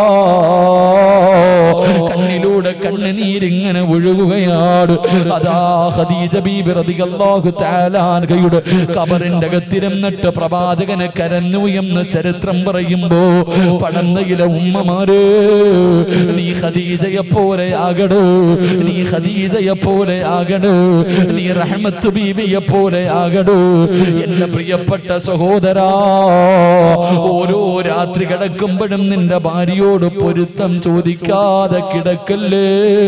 കണ്ണിലൂടെ കണ്ണുനീരിങ്ങനെ ഒഴുകുകയാണ് അതാ ഖദീജ ബീബി റളിയല്ലാഹു തആല അൻഹയുടെ കബറിന്റെ അകത്തിരുന്നിട്ട് പ്രവാചകനെ കരഞ്ഞു എന്ന് ചരിത്രം പറയുമ്പോ പടന്നയിലെ ഉമ്മമാര് നീ ഖദീജയെ പോലെ ആകണോ നീ ഖദീജയെ പോലെ ആകണോ നീ റഹ്മത്ത് ബീവിയെ പോലെ ആകണോ എന്റെ പ്രിയപ്പെട്ട സഹോദരാ ഓരോ രാത്രി കിടക്കുമ്പോഴും നിന്റെ ഭാര്യയോട് പൊരുത്തം ചോദിക്കാതെ കിടക്കല്ലേ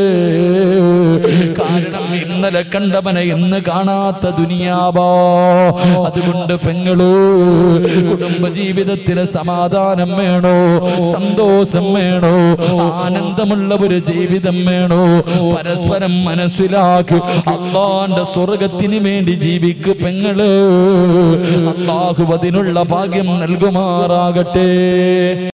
കാരണം ഇന്നലെ കണ്ടവനെ ഇന്ന് കാണാത്ത ദുനിയാവോ അതുകൊണ്ട് പെങ്ങളോ കുടുംബ ജീവിതത്തിലെ സമാധാനം വേണോ സന്തോഷം വേണോ ആനന്ദമുള്ള ഒരു ജീവിതം വേണോ പരസ്പരം മനസ്സിലാക്കി അള്ളാന്റെ സ്വർഗത്തിന് വേണ്ടി ജീവിക്കു പെങ്ങള് അള്ളാഹു അതിനുള്ള ഭാഗ്യം നൽകുമാറാകട്ടെ